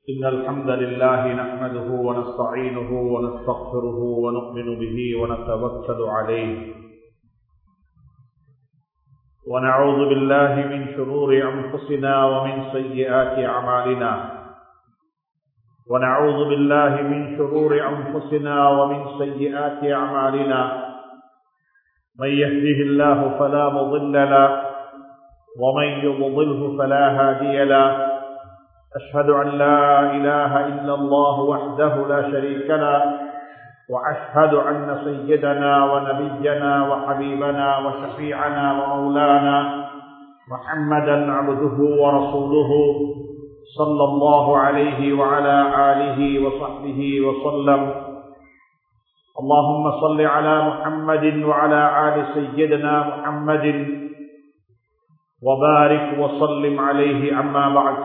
إن الحمد لله نحمده ونستعينه ونستغفره ونؤمن به ونتوكل عليه ونعوذ بالله من شرور أنفسنا ومن سيئات أعمالنا ونعوذ بالله من شرور أنفسنا ومن سيئات أعمالنا من يهده الله فلا مضل له ومن يضلله فلا هادي له أشهد أن لا إله إلا الله وحده لا شريك له وأشهد أن سيدنا ونبينا وحبيبنا وشفيعنا ومولانا محمدا عبده ورسوله صلى الله عليه وعلى آله وصحبه وسلم اللهم صل على محمد وعلى آل سيدنا محمد وبارك وسلم عليه أما بعد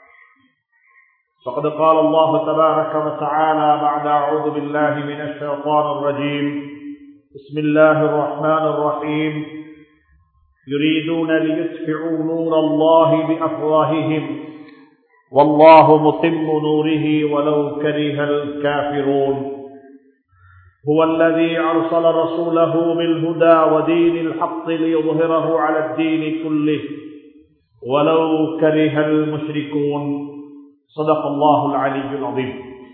فقد قال الله تبارك وتعالى بعد أعوذ بالله من الشيطان الرجيم بسم الله الرحمن الرحيم يريدون ليطفئوا نور الله بأفواههم والله متم نوره ولو كره الكافرون هو الذي أرسل رسوله بالهدى ودين الحق ليظهره على الدين كله ولو كره المشركون صدق الله العلي العظيم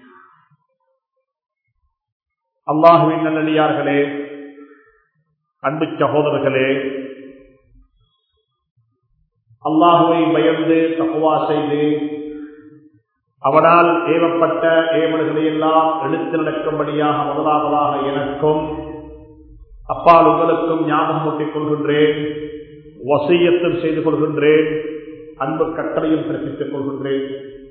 அல்லாஹுவின் நல்லடியார்களே அன்பு சகோதரர்களே அல்லாஹுவை பயந்து தகுவா செய்து அவனால் ஏவப்பட்ட ஏவல்களை எல்லாம் எடுத்து நடக்கும்படியாக முதலாவதாக எனக்கும் அப்பால் உங்களுக்கும் ஞாபகம் ஊட்டிக் கொள்கின்றேன் வசியத்தும் செய்து கொள்கின்றேன் அன்பு கட்டளையும் பிறப்பித்துக் கொள்கின்றேன்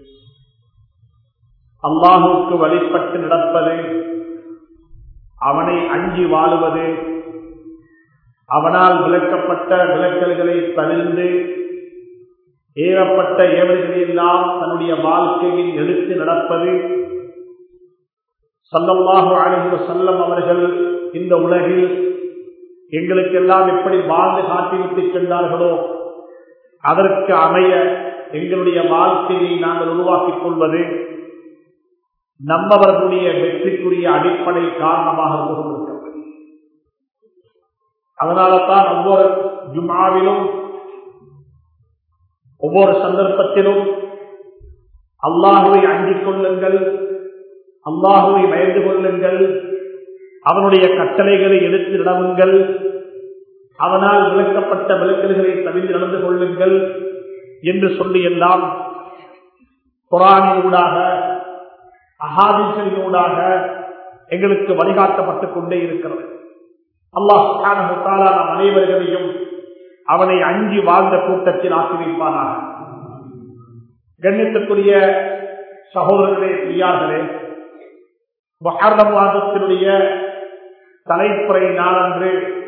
அல்லாஹுக்கு வழிபட்டு நடப்பது அவனை அஞ்சி வாழுவது அவனால் விளக்கப்பட்ட விளக்கல்களை தவிர்ந்து ஏவப்பட்ட ஏவல்களெல்லாம் தன்னுடைய வாழ்க்கையில் எடுத்து நடப்பது சல்லல்லாஹு அழகிய செல்லம் அவர்கள் இந்த உலகில் எங்களுக்கெல்லாம் எப்படி வாழ்ந்து காட்டிவிட்டு சென்றார்களோ அதற்கு அமைய எங்களுடைய வாழ்க்கையை நாங்கள் உருவாக்கிக் கொள்வது நம்மவர்களுடைய வெற்றிக்குரிய அடிப்படை காரணமாக இருந்து கொண்டிருக்கிறது அதனால தான் ஒவ்வொரு ஜுமாவிலும் ஒவ்வொரு சந்தர்ப்பத்திலும் அல்லாஹுவை அஞ்சிக் கொள்ளுங்கள் அல்லாஹுவை பயந்து கொள்ளுங்கள் அவனுடைய கட்டளைகளை எடுத்து நடவுங்கள் அவனால் விளக்கப்பட்ட விளக்கல்களை தவிர்த்து நடந்து கொள்ளுங்கள் என்று சொல்லி எல்லாம் குரானினூடாக அகாதிகளினூடாக எங்களுக்கு வழிகாட்டப்பட்டுக் கொண்டே இருக்கிறது அல்லாஹ் நாம் அனைவர்களையும் அவனை அஞ்சி வாழ்ந்த கூட்டத்தில் ஆக்கி வைப்பானாக கண்ணியத்துக்குரிய சகோதரர்களே பிரியார்களே மகரம் மாதத்தினுடைய தலைப்புறை நாளன்று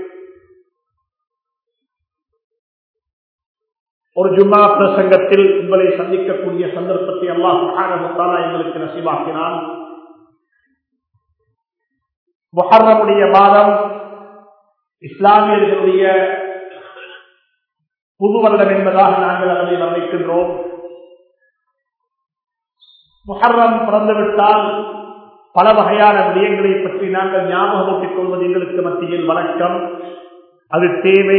ஒரு ஜும்மா பிரசங்கத்தில் உங்களை சந்திக்கக்கூடிய சந்தர்ப்பத்தை அல்லாஹ் மகாரமுத்தாலா எங்களுக்கு நசிவாக்கினான் மொஹர்ரமுடைய மாதம் இஸ்லாமியர்களுடைய புது வருடம் என்பதாக நாங்கள் அதனை வர்ணிக்கின்றோம் முஹர்ரம் பிறந்துவிட்டால் பல வகையான விடயங்களை பற்றி நாங்கள் ஞாபகமூட்டிக் கொள்வது எங்களுக்கு மத்தியில் வழக்கம் அது தேவை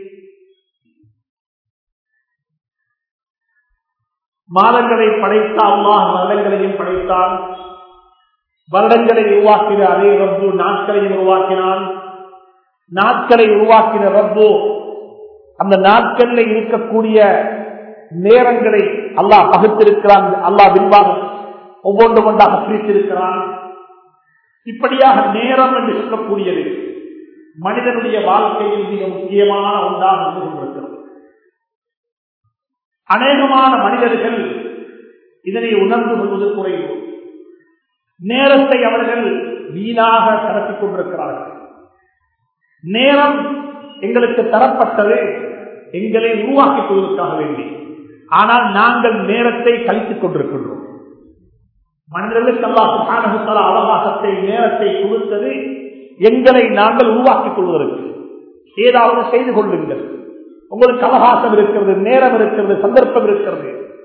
மாதங்களை படைத்த அல்லாஹ் வருடங்களையும் படைத்தான் வருடங்களை உருவாக்கின அதே ரப்பு நாட்களையும் உருவாக்கினான் நாட்களை உருவாக்கின ரப்பு அந்த நாட்களில் இருக்கக்கூடிய நேரங்களை அல்லாஹ் பகுத்திருக்கிறான் அல்லாஹ் விரிவாக ஒவ்வொன்று ஒன்றாக பிரித்திருக்கிறான் இப்படியாக நேரம் என்று சொல்லக்கூடியது மனிதனுடைய வாழ்க்கையில் மிக முக்கியமான ஒன்றாக இருந்து கொண்டிருக்கிறது அநேகமான மனிதர்கள் இதனை உணர்ந்து கொள்வது குறைவு நேரத்தை அவர்கள் வீணாக கடத்திக் கொண்டிருக்கிறார்கள் நேரம் எங்களுக்கு தரப்பட்டது எங்களை உருவாக்கிக் கொள்வதற்காக வேண்டி ஆனால் நாங்கள் நேரத்தை கழித்துக் கொண்டிருக்கின்றோம் மனிதர்களுக்கு அல்லாஹால அவகாசத்தை நேரத்தை கொடுத்தது எங்களை நாங்கள் உருவாக்கிக் கொள்வதற்கு ஏதாவது செய்து கொள்ளுங்கள் உங்களுக்கு அவகாசம் இருக்கிறது நேரம் இருக்கிறது சந்தர்ப்பம் இருக்கிறது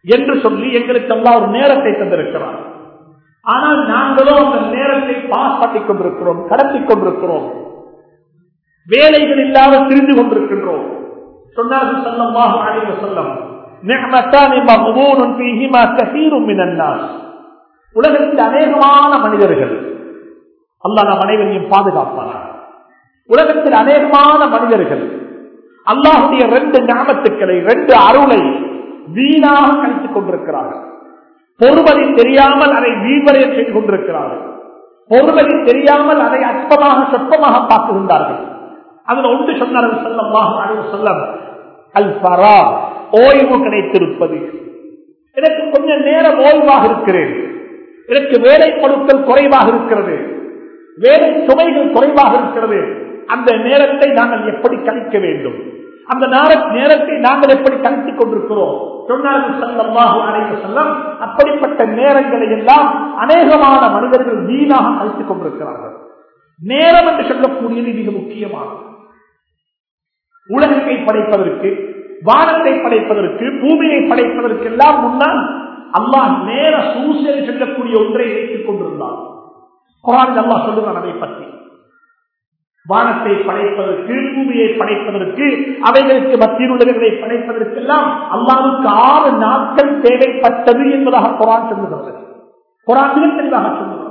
என்று சொல்லி எங்களுக்கு எல்லாம் ஒரு நேரத்தை தந்திருக்கிறார் ஆனால் நாங்களும் அந்த நேரத்தை பாஸ் பண்ணிக் கொண்டிருக்கிறோம் கடத்திக் கொண்டிருக்கிறோம் வேலைகள் இல்லாமல் திரிந்து கொண்டிருக்கின்றோம் சொன்னார்கள் சல்லல்லாஹு அலைஹி வஸல்லம் நிஅமத்தானி மக்பூனுன் ஃபீஹிமா கஸீரும் மினன் நாஸ் உலகத்தில் அநேகமான மனிதர்கள் அல்லாஹ் நம் அனைவரையும் பாதுகாப்பானார் உலகத்தில் அநேகமான மனிதர்கள் அல்லாஹுடைய ரெண்டு ஞாபத்துக்களை ரெண்டு அருளை வீணாக கழித்துக் கொண்டிருக்கிறார்கள் பொறுமதி தெரியாமல் அதை வீண்வரையம் செய்து கொண்டிருக்கிறார்கள் பொறுமதி தெரியாமல் அதை அற்பமாக சொற்பமாக பார்க்குகின்றார்கள் அதில் ஒன்று சொன்னார்கள் செல்லமாக அழைவு செல்லம் அல் பரா ஓய்வு கிடைத்திருப்பது எனக்கு கொஞ்சம் நேரம் ஓய்வாக இருக்கிறேன் எனக்கு வேலை பொருட்கள் குறைவாக இருக்கிறது வேலை சுமைகள் குறைவாக இருக்கிறது அந்த நேரத்தை நாங்கள் எப்படி கழிக்க வேண்டும் அந்த நேரத்தை நாங்கள் எப்படி கழித்துக் கொண்டிருக்கிறோம் சொன்னார்கள் செல்லமாக அனைத்து செல்லம் அப்படிப்பட்ட நேரங்களை எல்லாம் அநேகமான மனிதர்கள் வீணாக கழித்துக் கொண்டிருக்கிறார்கள் நேரம் என்று சொல்லக்கூடியது மிக முக்கியமானது உலகத்தை படைப்பதற்கு வானத்தை படைப்பதற்கு பூமியை படைப்பதற்கு எல்லாம் முன்னால் அல்லாஹ் நேர சூசனை சொல்லக்கூடிய ஒன்றை வைத்துக் கொண்டிருந்தார் குரான் அல்லாஹ் சொல்லுகிறான் அதை பற்றி வானத்தை படைப்பதற்கு பூமியை படைப்பதற்கு அவைகளுக்கு மத்தியில் உள்ளவர்களை படைப்பதற்கெல்லாம் அல்லாவுக்கு ஆறு நாட்கள் தேவைப்பட்டது என்பதாக குரான் சொல்லுகிறது குரான் மிக தெளிவாக சொல்லுகிறது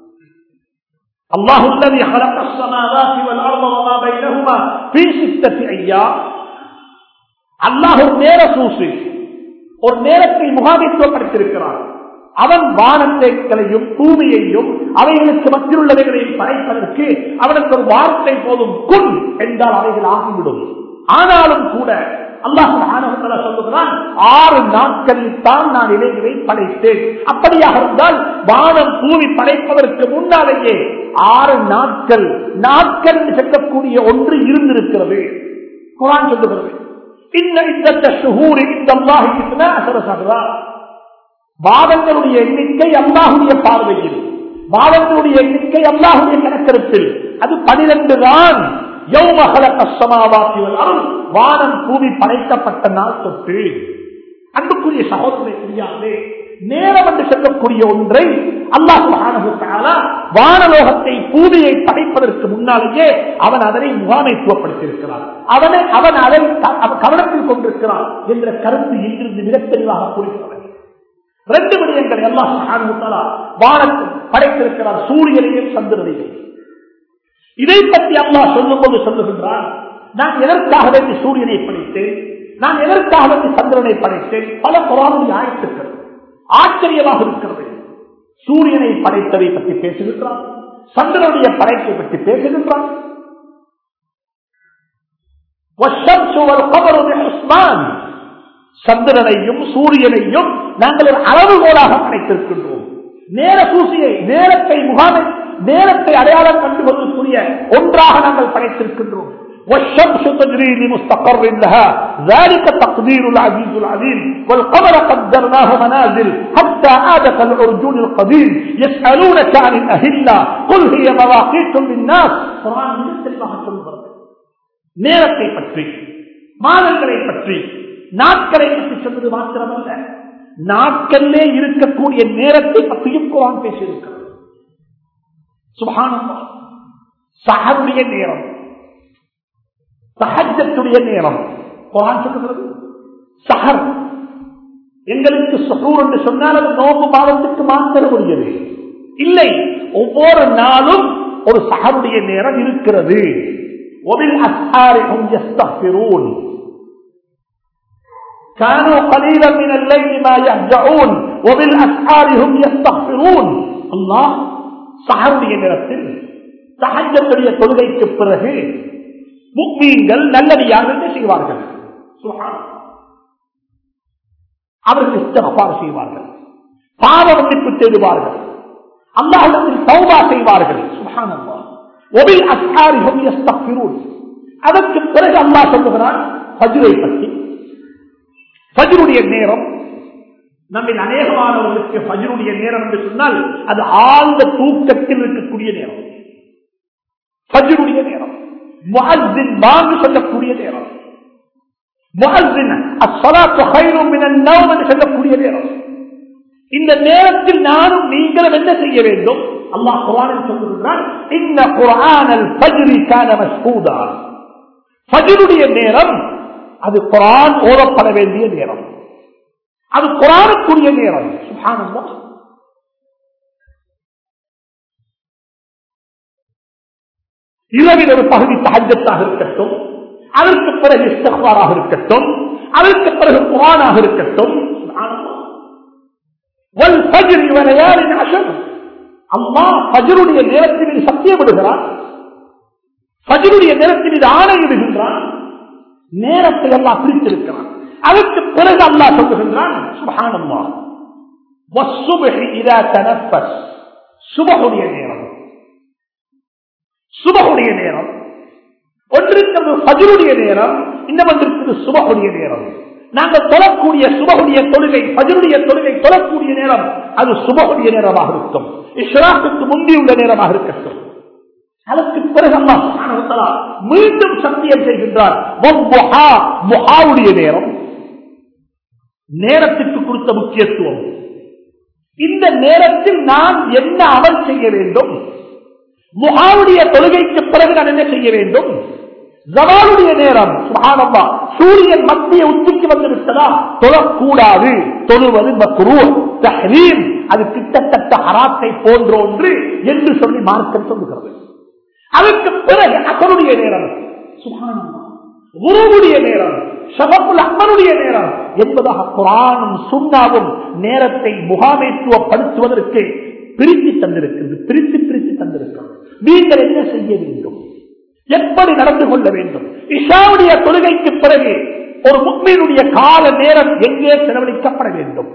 الله الذي خلق السماوات والارض وما بينهما في سته ايام அல்லாஹ் ஒரு நேர சூசு ஒரு நேரத்தை முகாமித்துவப்படுத்தியிருக்கிறார் அவன் வானத்தைகளையும் பூமியையும் அவைகளுக்கு மத்தியில் உள்ளவைகளையும் படைப்பதற்கு அவனுக்கு ஒரு வார்த்தை போதும் குன் என்றால் அவைகள் ஆகிவிடும் ஆனாலும் கூட அல்லாஹ் சொல்லுகிறான் ஆறு நாட்களில் தான் நான் இவைகளை படைத்தேன் அப்படியாக இருந்தால் வானம் பூமி படைப்பதற்கு முன்னாலேயே ஆறு நாட்கள் நாட்கள் செல்லக்கூடிய ஒன்று இருந்திருக்கிறது குரான் சொல்லுகிறது வாதங்களுடைய எண்ணிக்கை அல்லாஹுடைய பார்வையில் வாதங்களுடைய எண்ணிக்கை அல்லாஹுடைய கணக்கெடுப்பில் அது பனிரெண்டு தான் வானம் பூமி படைக்கப்பட்ட நாள் தொட்டு அன்புக்குரிய சகோதரனை தெரியாதே நேரம் என்று சொல்லக்கூடிய ஒன்றை அல்லாஹு வானலோகத்தை பூமியை படைப்பதற்கு முன்னாலேயே அவன் அதனை முகாமைத்துவப்படுத்தியிருக்கிறான் அவனை அவன் அதை கவனத்தில் கொண்டிருக்கிறான் என்ற கருத்து இங்கிருந்து மிக தெளிவாக கூறுகிறது ரெண்டு விடயங்கள் எல்லாம் வானத்தில் படைத்திருக்கிறார் சூரியனையும் சந்திரனையும் இதை பற்றி அல்லா சொல்லும் போது சொல்லுகின்றான் நான் எதற்காக வேண்டி சூரியனை படைத்தேன் நான் எதற்காக வேண்டி சந்திரனை படைத்தேன் பல புறாமல் ஆயிட்டிருக்கிறது ஆச்சரியமாக இருக்கிறது சூரியனை படைத்ததை பற்றி பேசுகின்றான் சந்திரனுடைய படைப்பை பற்றி பேசுகின்றான் சந்திரனையும் சூரியனையும் நாங்கள் ஒரு அளவுகோலாக படைத்திருக்கின்றோம் நேர சூசியை நேரத்தை முகாமை நேரத்தை அடையாளம் கண்டு கொள்ளக்கூடிய ஒன்றாக நாங்கள் படைத்திருக்கின்றோம் والشمس تجري لمستقر لها ذلك تقدير العزيز العليم والقمر قدرناه منازل حتى عاد كالعرجون القديم يسألونك عن الأهلة قل هي مواقيت للناس قرآن الله சொல்கிறது நேரத்தை பற்றி மாதங்களை பற்றி நாட்களை பற்றி சொன்னது மாத்திரமல்ல நாட்களிலே இருக்கக்கூடிய நேரத்தை பற்றியும் குரான் பேசியிருக்கிறது சுபானந்தா சஹருடைய நேரம் சஹஜத்துடைய நேரம் குரான் சொல்லுகிறது சஹர் எங்களுக்கு சுகூர் என்று சொன்னால் அது நோம்பு மாதத்துக்கு மாத்திர முடியாது இல்லை ஒவ்வொரு நாளும் ஒரு சஹருடைய நேரம் இருக்கிறது ஒபில் அஸ்ஹாரிஹும் யஸ்தக்பிரூன் كانوا قليلا من الليل ما يهجعون وبالأسحار هم يستغفرون الله சஹருடைய நேரத்தில் சஹஜத்துடைய தொழுகைக்கு பிறகு முக்மீன்கள் நல்லடியார்கள் செய்வார்கள் அவர்கள் இஸ்தகபார் செய்வார்கள் பாவ மன்னிப்பு தேடுவார்கள் அல்லாஹிடத்தில் சௌபா செய்வார்கள் ஒபில் அஸ்காரிகம் யஸ்தக்பிரூன் அதற்கு பிறகு அல்லாஹ் சொல்லுகிறான் ஃபஜ்ரை பற்றி ஃபஜ்ருடைய நேரம் நம்மில் அநேகமானவர்களுக்கு ஃபஜ்ருடைய நேரம் என்று சொன்னால் அது ஆழ்ந்த தூக்கத்தில் இருக்கக்கூடிய நேரம் ஃபஜ்ருடைய நேரம் முஅஜ்ஜின் வாங்கு சொல்லக்கூடிய நேரம் முஅஸ்ஸின் அஸ்ஸலாத்து கைரும் மினன் நௌம் என்று சொல்லக்கூடிய நேரம் இந்த நேரத்தில் நானும் நீங்களும் என்ன செய்ய வேண்டும் அல்லாஹ் குர்ஆனில் சொல்லுகிறான் இன்ன குர்ஆனல் ஃபஜ்ரி கான மஸ்கூதா ஃபஜ்ருடைய நேரம் அது குர்ஆன் ஓதப்பட வேண்டிய நேரம் அது குர்ஆனுக்குரிய நேரம் சுப்ஹானல்லாஹ் இரவில் ஒரு பகுதி தஹஜத்தாக இருக்கட்டும் அதற்கு பிறகு இஸ்திக்பாராக இருக்கட்டும் அதற்கு பிறகு குர்ஆனாக இருக்கட்டும் சுப்ஹானல்லாஹ் வல் ஃபஜ்ரி வ லயாலின் அஷர் அல்லாஹ் ஃபஜ்ருடைய நேரத்தில் இது சத்தியமிடுகிறான் ஃபஜ்ருடைய நேரத்தில் இது ஆணையிடுகின்றான் நேரத்தை அல்லாஹ் பிரித்திருக்கிறான் அதற்கு பிறகு அல்லாஹ் சொல்லுகின்றான் சுபஹானல்லாஹ் வஸ்ஸுப்ஹி இதா தனஃபஸ் சுபஹுடைய நேரம் சுபஹுடைய நேரம் ஒன்றிருக்கிறது ஃபஜ்ருடைய நேரம் இன்னும் ஒன்றிருக்கிறது சுபஹுடைய நேரம் நாங்கள் தொழக்கூடிய சுபகுடைய தொழுகை பஜருடைய தொழுகை தொழக்கூடிய நேரம் அது சுபகுடைய நேரமாக இருக்கும் இஸ்லாத்துக்கு முந்தியுள்ள நேரமாக இருக்கட்டும் அதற்கு பிறகு அல்லாஹ் சுப்ஹானஹு வ தஆலா மீண்டும் சத்தியம் செய்கின்றார் வவ்வஹா, முஹாவுடைய நேரம் நேரத்துக்கு கொடுத்த முக்கியத்துவம் இந்த நேரத்தில் நான் என்ன அமல் செய்ய வேண்டும் முகாவுடைய தொழுகைக்கு பிறகு நான் என்ன செய்ய வேண்டும் ஜவாலுடைய நேரம் சுபஹானல்லாஹ் சூரியன் மத்திய உச்சிக்கு வந்து விட்டதா தொழக்கூடாது தொழுவது மக்ரூ தஹ்ரீம் அது கிட்டத்தட்ட ஹராத்தை போன்ற ஒன்று என்று சொல்லி மார்க்கம் சொல்லுகிறது அதற்கு பிறகு அசருடைய நேரம் சுபஹானல்லாஹ் குருவுடைய நேரம் ஷபப்புல் அம்மனுடைய நேரம் என்பதாக குரானும் சுண்ணாவும் நேரத்தை முகாமைத்துவப்படுத்துவதற்கு பிரித்து தந்திருக்கிறது பிரித்து பிரித்து தந்திருக்கிறது நீங்கள் என்ன செய்ய வேண்டும் எப்படி நடந்து கொள்ள வேண்டும் இஷாவுடைய தொழுகைக்கு பிறகு ஒரு முக்மீனுடைய கால நேரம் எங்கே செலவழிக்கப்பட வேண்டும்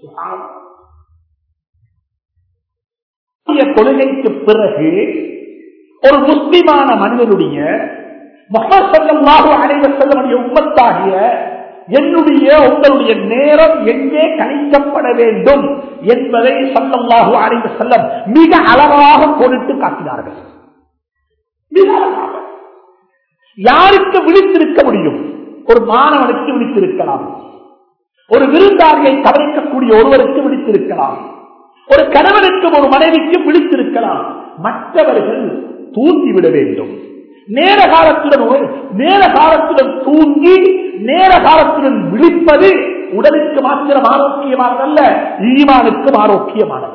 இஸ்லாமிய தொழுகைக்கு பிறகு ஒரு முஸ்லிமான மனிதனுடைய முகமது ஸல்லல்லாஹு அலைஹி வஸல்லமுடைய உம்மத்தாகிய என்னுடைய உங்களுடைய நேரம் எங்கே கணிக்கப்பட வேண்டும் என்பதை ஸல்லல்லாஹு அலைஹி வஸல்லம் மிக அழகாக கொடுத்து காட்டினார்கள் மிக அழகாக யாருக்கு விழித்திருக்க முடியும் ஒரு மாணவனுக்கு விழித்திருக்கலாம் ஒரு விருந்தாளியை கவனிக்கக்கூடிய ஒருவருக்கு விழித்திருக்கலாம் ஒரு கணவனுக்கும் ஒரு மனைவிக்கும் விழித்திருக்கலாம் மற்றவர்கள் தூங்கிவிட வேண்டும் நேர காலத்துடன் உ- நேர காலத்துடன் தூங்கி நேர காலத்துடன் விழிப்பது உடலுக்கு மாத்திரம் ஆரோக்கியமானதல்ல ஈமானுக்கும் ஆரோக்கியமானது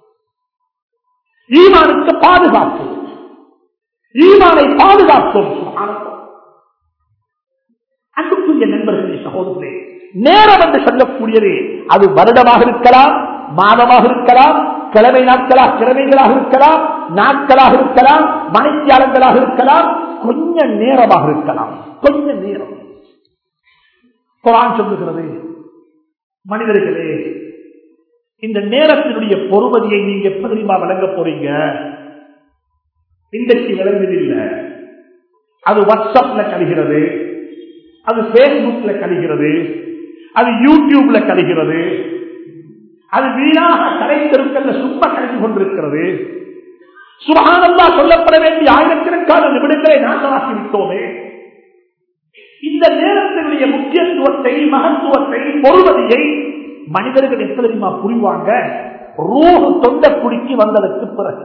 ஈமானுக்கு பாதுகாப்பு ஈமானை பாதுகாக்கும் சுப்ஹானல்லாஹ். அன்புக்குரிய நண்பர்களே சகோதரர்களே நேரம் என்று சொல்லக்கூடியது அது வருடமாக இருக்கலாம் மாதமாக இருக்கலாம் கிழமை நாட்களாக கிழமைகளாக இருக்கலாம் நாட்களாக இருக்கலாம் மணித்தியாலங்களாக இருக்கலாம் கொஞ்ச நேரமாக இருக்கலாம் கொஞ்ச நேரம் குரான் சொல்லுகிறது மனிதர்களே இந்த நேரத்தினுடைய பொறுமதியை நீங்க எப்ப தெரியுமா வழங்க போறீங்க இன்றைக்கு விளங்குதில்லை அது வாட்ஸ்அப்ல கழிகிறது அது பேஸ்புக்ல கழிகிறது அது யூடியூப்ல கழிகிறது அது வீணாக கடை தெருக்கல்ல சும்மா கழிந்து கொண்டிருக்கிறது சுபகானந்தா சொல்லப்பட வேண்டிய ஆயிரக்கணக்கான நிமிடங்களை நாசமாக்கி விட்டோமே இந்த நேரத்தினுடைய முக்கியத்துவத்தை மகத்துவத்தை பொறுமதியை மனிதர்கள் எப்ப தெரியுமா புரிவாங்க ரூஹ் தொண்ட குடிக்கு வந்ததற்கு பிறகு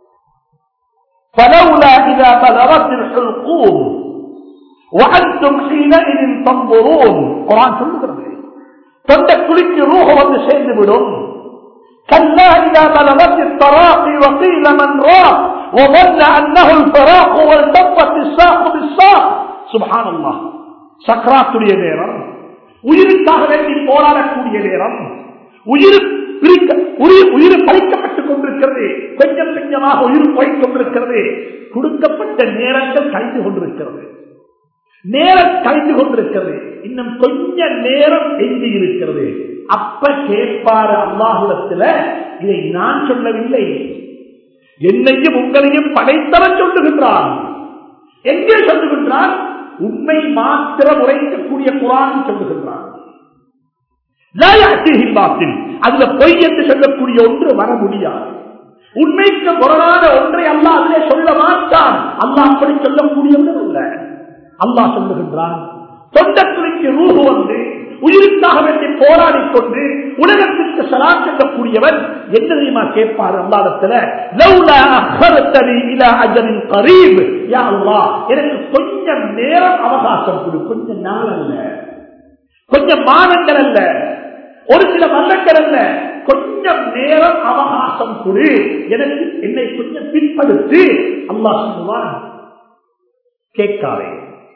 فلولا إذا بلغت الحلقوم وأنتم حينئذ تنظرون قرآن சொல்லுகிறது தொண்ட குழிக்கு ரூஹ வந்து சேர்ந்து விடும் كلا إذا بلغت التراقي وقيل من راق وظن أنه الفراق والتفت الساق بالساق سبحان الله சக்கராத்துடைய நேரம் உயிருக்காக வேண்டி போராடக்கூடிய நேரம் உயிர் பிரிக்க உயிர் உயிர் பறிக்கப்பட்டுக் கொண்டிருக்கிறது கொஞ்சம் கொஞ்சமாக உயிர் போய்க் கொண்டிருக்கிறது கொடுக்கப்பட்ட நேரங்கள் கழிந்து கொண்டிருக்கிறது நேரம் கழிந்து கொண்டிருக்கிறது இன்னும் கொஞ்ச நேரம் எஞ்சி இருக்கிறது அப்ப கேட்பாரு அல்லாஹுடத்துல இதை நான் சொல்லவில்லை என்னையும் உங்களையும் படைத்தவன் சொல்லுகின்றான் எங்கே சொல்லுகின்றான் உண்மை மாத்திரம் உரைக்கக்கூடிய குரான் சொல்லுகின்றான் லா யாத்திஹில் பாத்தில். அதுல பொய் என்று சொல்லக்கூடிய ஒன்று வர முடியாது உண்மைக்கு முரணான ஒன்றை அல்லாஹ் அதிலே சொல்ல மாட்டான் அல்லாஹ் அப்படி சொல்லக்கூடியவன் அல்ல அல்லாஹ் சொல்லுகின்றான் தொண்டத்துறைக்கு ரூபு வந்து உயிருக்காக வேண்டி போராடி கொண்டு உலகத்திற்கு சலாம் செல்லக்கூடியவன் என்ன தெரியுமா கேட்பார் அல்லாதத்துல எனக்கு கொஞ்சம் நேரம் அவகாசம் கொடு கொஞ்சம் நாள் அல்ல கொஞ்சம் மாதங்கள் அல்ல ஒரு சில வருடங்கள் அல்ல கொஞ்சம் நேரம் அவகாசம் கொடு எனக்கு என்னை கொஞ்சம் பின்படுத்தி அல்லா சொல்லுவான் கேட்காதே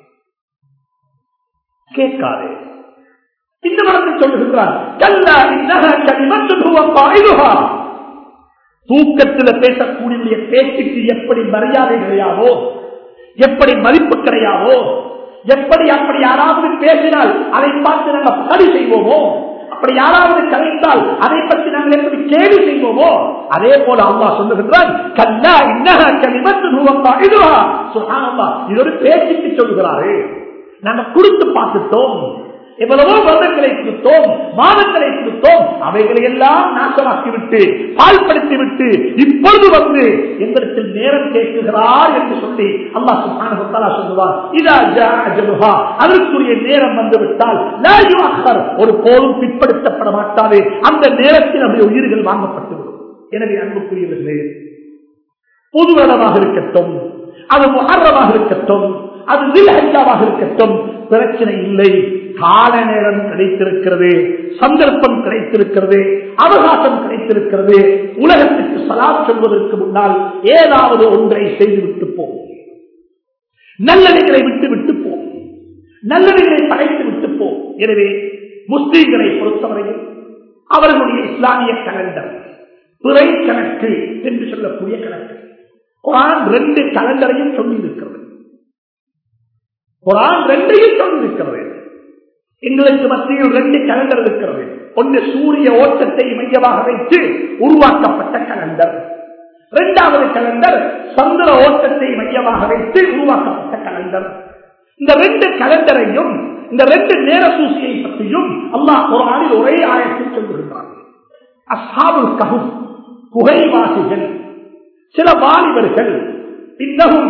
கேட்காதே இந்த மனத்தை சொல்லுகிறார் கல்லா இன்னக கனிமத்து தூக்கத்தில் பேசக்கூடிய பேச்சுக்கு எப்படி மரியாதை கிடையாதோ எப்படி மதிப்பு கிடையாதோ எப்படி அப்படி யாராவது பேசினால் அதை பார்த்து நாங்கள் படி செய்வோமோ அப்படி யாராவது கலைத்தால் அதை பற்றி நாங்கள் எப்படி கேள்வி செய்வோமோ அதே போல அம்மா சொல்லுகின்றான் கல்லா இன்னக கனிமத்து இது ஒரு பேச்சுக்கு சொல்லுகிறாரு நாங்கள் கொடுத்து பார்த்துட்டோம் எவ்வளவோ வருடங்களை கொடுத்தோம் மாதங்களை கொடுத்தோம் அவைகளை எல்லாம் நாசமாக்கி விட்டு பால்படுத்தி விட்டு இப்பொழுது வந்து எங்களுக்கு நேரம் கேட்குகிறார் என்று சொல்லி அல்லா சுல்தான சொல்லுவார் இதா ஜனுகா அதற்குரிய நேரம் வந்து விட்டால் ஒரு போதும் பிற்படுத்தப்பட மாட்டாது அந்த நேரத்தில் நம்முடைய உயிர்கள் வாங்கப்பட்டுவிடும் எனவே அன்புக்குரியவர்களே பொது வருடமாக இருக்கட்டும் அது முகரமாக இருக்கட்டும் அது வில்ஹஜாவாக இருக்கட்டும் பிரச்சனை இல்லை கால நேரம் கிடைத்திருக்கிறது சந்தர்ப்பம் கிடைத்திருக்கிறது அவகாசம் கிடைத்திருக்கிறது உலகத்துக்கு சலா சொல்வதற்கு முன்னால் ஏதாவது ஒன்றை செய்துவிட்டு போம் நல்லவைகளை விட்டு விட்டு போம் நல்லவைகளை படைத்து விட்டு போம் எனவே முஸ்லீம்களை பொறுத்தவரையில் அவர்களுடைய இஸ்லாமிய கலண்டர் பிறை கணக்கு என்று சொல்லக்கூடிய கணக்கு குரான் ரெண்டு கலண்டரையும் சொல்லி இருக்கிறது குரான் ரெண்டையும் சொல்லி இருக்கிறது எங்களுக்கு மத்தியில் ரெண்டு கலண்டர் இருக்கிறது ஒன்று சூரிய ஓட்டத்தை மையமாக வைத்து உருவாக்கப்பட்ட கலண்டர் இரண்டாவது கலண்டர் சந்திர ஓட்டத்தை மையமாக வைத்து உருவாக்கப்பட்ட கலண்டர் இந்த ரெண்டு கலண்டரையும் இந்த ரெண்டு நேர சூசியை பற்றியும் அல்லாஹ் குரானில் ஒரே ஆயத்தில் சொல்லுகின்றார் அசாபுல் கஹும் குகைவாசிகள் சில வாலிபர்கள் இன்னகும்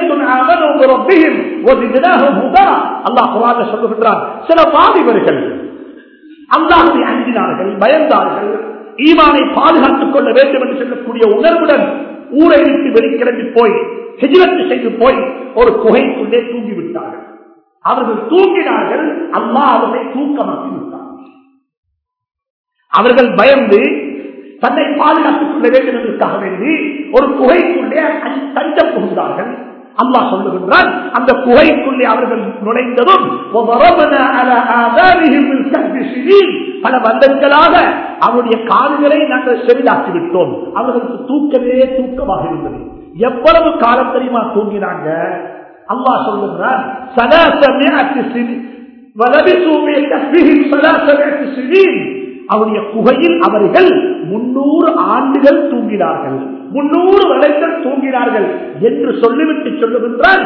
சொல்லுகின்றான் சில வாலிபர்கள் அல்லாஹை அஞ்சினார்கள் பயந்தார்கள் ஈமானை பாதுகாத்துக் கொள்ள வேண்டும் என்று சொல்லக்கூடிய உணர்வுடன் ஊரை விட்டு வெளிக்கிளம்பி போய் ஹிஜரத்து செய்து போய் ஒரு குகைக்குள்ளே தூங்கிவிட்டார்கள் அவர்கள் தூங்கினார்கள் அல்லாஹ் அவர்களை தூக்கமாக்கி விட்டார் அவர்கள் பயந்து தன்னை பாதுகாத்துக் கொள்ள வேண்டும் என்பதற்காக வேண்டி ஒரு குகைக்குள்ளே தஞ்சம் புகுந்தார்கள் அல்லா சொல்லுகின்றான் அந்த குகைக்குள்ளே அவர்கள் நுழைந்ததும் பல வந்தங்களாக அவருடைய காதுகளை நாங்கள் செவிலாக்கி விட்டோம் அவர்களுக்கு தூக்கமே தூக்கமாக இருந்தது எவ்வளவு காலம் தெரியுமா தூங்கினாங்க அல்லா சொல்லுகிறான் அவருடைய குகையில் அவர்கள் முன்னூறு ஆண்டுகள் தூங்கினார்கள் முன்னூறு வருடங்கள் தூங்கினார்கள் என்று சொல்லிவிட்டு சொல்லுகின்றால்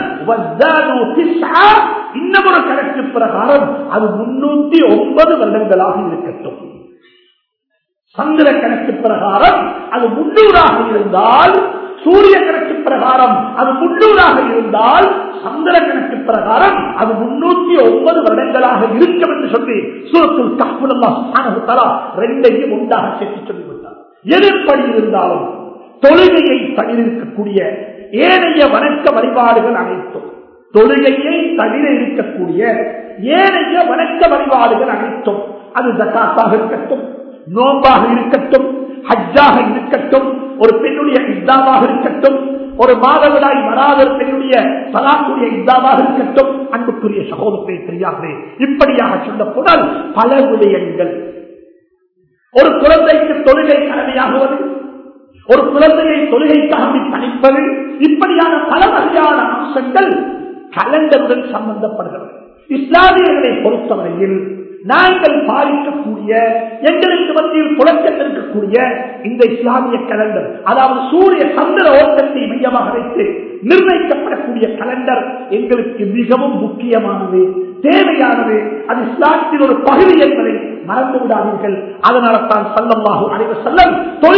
இன்னும் ஒரு கணக்கு பிரகாரம் அது முன்னூத்தி ஒன்பது வருடங்களாக இருக்கட்டும் சந்திர கணக்கு பிரகாரம் அது முன்னூறாக இருந்தால் சூரிய கணக்கு பிரகாரம் அது முன்னூறாக இருந்தால் சந்திர கணக்கு பிரகாரம் அது முன்னூத்தி ஒன்பது வருடங்களாக இருக்கும் என்று சொல்லி சூரத்தில் கப்புலா ரெண்டையும் உண்டாக சேர்த்து சொல்லிவிட்டார் எதிர்ப்படி இருந்தாலும் தொழுகையை தவிர்க்கக்கூடிய ஏனைய வணக்க வழிபாடுகள் அனைத்தும் தொழுகையை தவிர இருக்கக்கூடிய ஏனைய வணக்க வழிபாடுகள் அனைத்தும் அது ஜக்காத்தாக இருக்கட்டும் நோம்பாக இருக்கட்டும் ஹஜ்ஜாக இருக்கட்டும் ஒரு பெண்ணுடைய இஸ்லாமாக இருக்கட்டும் ஒரு மாதவிடாய் வராத பெண்ணுடைய சலாக்குடைய இஸ்லாமாக இருக்கட்டும் அன்புக்குரிய சகோதரத்தை தெரியாது இப்படியாக சொல்ல போனால் பல விடயங்கள் ஒரு குழந்தைக்கு தொழுகை கடமையாகுவது ஒரு குழந்தையை தொழுகைக்காக தணிப்பது இப்படியான பல வகையான அம்சங்கள் கலண்டருடன் சம்பந்தப்படுகிறது இஸ்லாமியர்களை பொறுத்தவரையில் நாங்கள் பாதிக்கக்கூடிய எங்களுக்கு மத்தியில் புழக்கத்தில் இருக்கக்கூடிய இந்த இஸ்லாமிய கலண்டர் அதாவது சூரிய சந்திர ஓட்டத்தை மையமாக வைத்து நிர்ணயிக்கப்படக்கூடிய கலண்டர் எங்களுக்கு மிகவும் முக்கியமானது தேவையானது அது இஸ்லாத்தின் ஒரு பகுதி என்பதை மறந்து விடாதீர்கள் அதனால தான் சல்லமாக அனைவர் செல்லம் தொழுகையை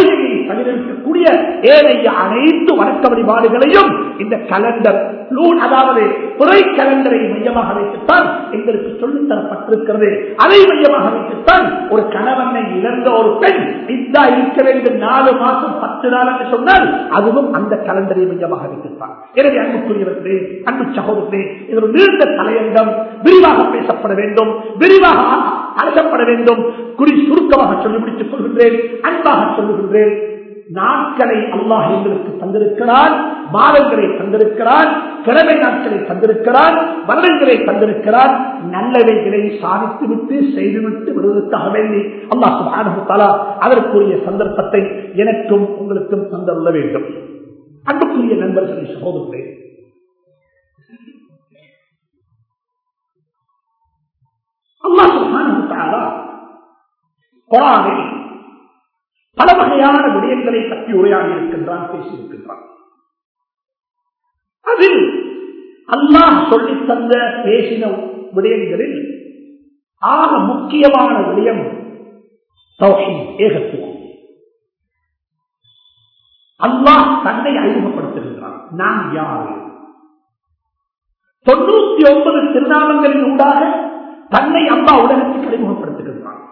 தவிர இருக்கக்கூடிய ஏனைய அனைத்து வணக்க வழிபாடுகளையும் இந்த கலண்டர் லூன் அதாவது துறை கலண்டரை மையமாக வைத்துத்தான் எங்களுக்கு சொல்லித் தரப்பட்டிருக்கிறது அதை மையமாக வைத்துத்தான் ஒரு கணவனை இழந்த ஒரு பெண் இதா இருக்க வேண்டும் நாலு மாசம் பத்து நாள் என்று சொன்னால் அதுவும் அந்த கலண்டரை மையமாக வைத்துத்தான் எனவே அன்புக்குரியவர்களே அன்பு சகோதரர்களே இது ஒரு நீண்ட தலையங்கம் விரிவாக பேசப்பட வேண்டும் விரிவாக அழைக்கப்பட வேண்டும் குறி சுருக்கமாக சொல்லி முடித்துக் கொள்கின்றேன் அன்பாக சொல்லுகின்றேன் நாட்களை அல்லாஹ் எங்களுக்கு தந்திருக்கிறான் மாதங்களை தந்திருக்கிறான் கிழமை நாட்களை தந்திருக்கிறான் வருடங்களை தந்திருக்கிறான் நல்லவைகளை சாதித்துவிட்டு செய்துவிட்டு விடுவதற்காக வேண்டி அல்லாஹ் சுபானுத்தாலா அதற்குரிய சந்தர்ப்பத்தை எனக்கும் உங்களுக்கும் தந்துள்ள வேண்டும் அன்புக்குரிய நண்பர்களை சகோதரர்களே அல்லாஹ் சுபானுத்தாலா குரானில் பல வகையான விடயங்களை பற்றி உரையாடி இருக்கின்றான் பேசியிருக்கின்றான் அதில் அல்லாஹ் சொல்லி தந்த பேசின விடயங்களில் ஆக முக்கியமான விடயம் ஏகத்துவம் அல்லாஹ் தன்னை அறிமுகப்படுத்துகின்றான் நான் யாரு தொண்ணூத்தி ஒன்பது திருநாமங்களின் ஊடாக தன்னை அம்மா உலகத்துக்கு அறிமுகப்படுத்துகின்றான்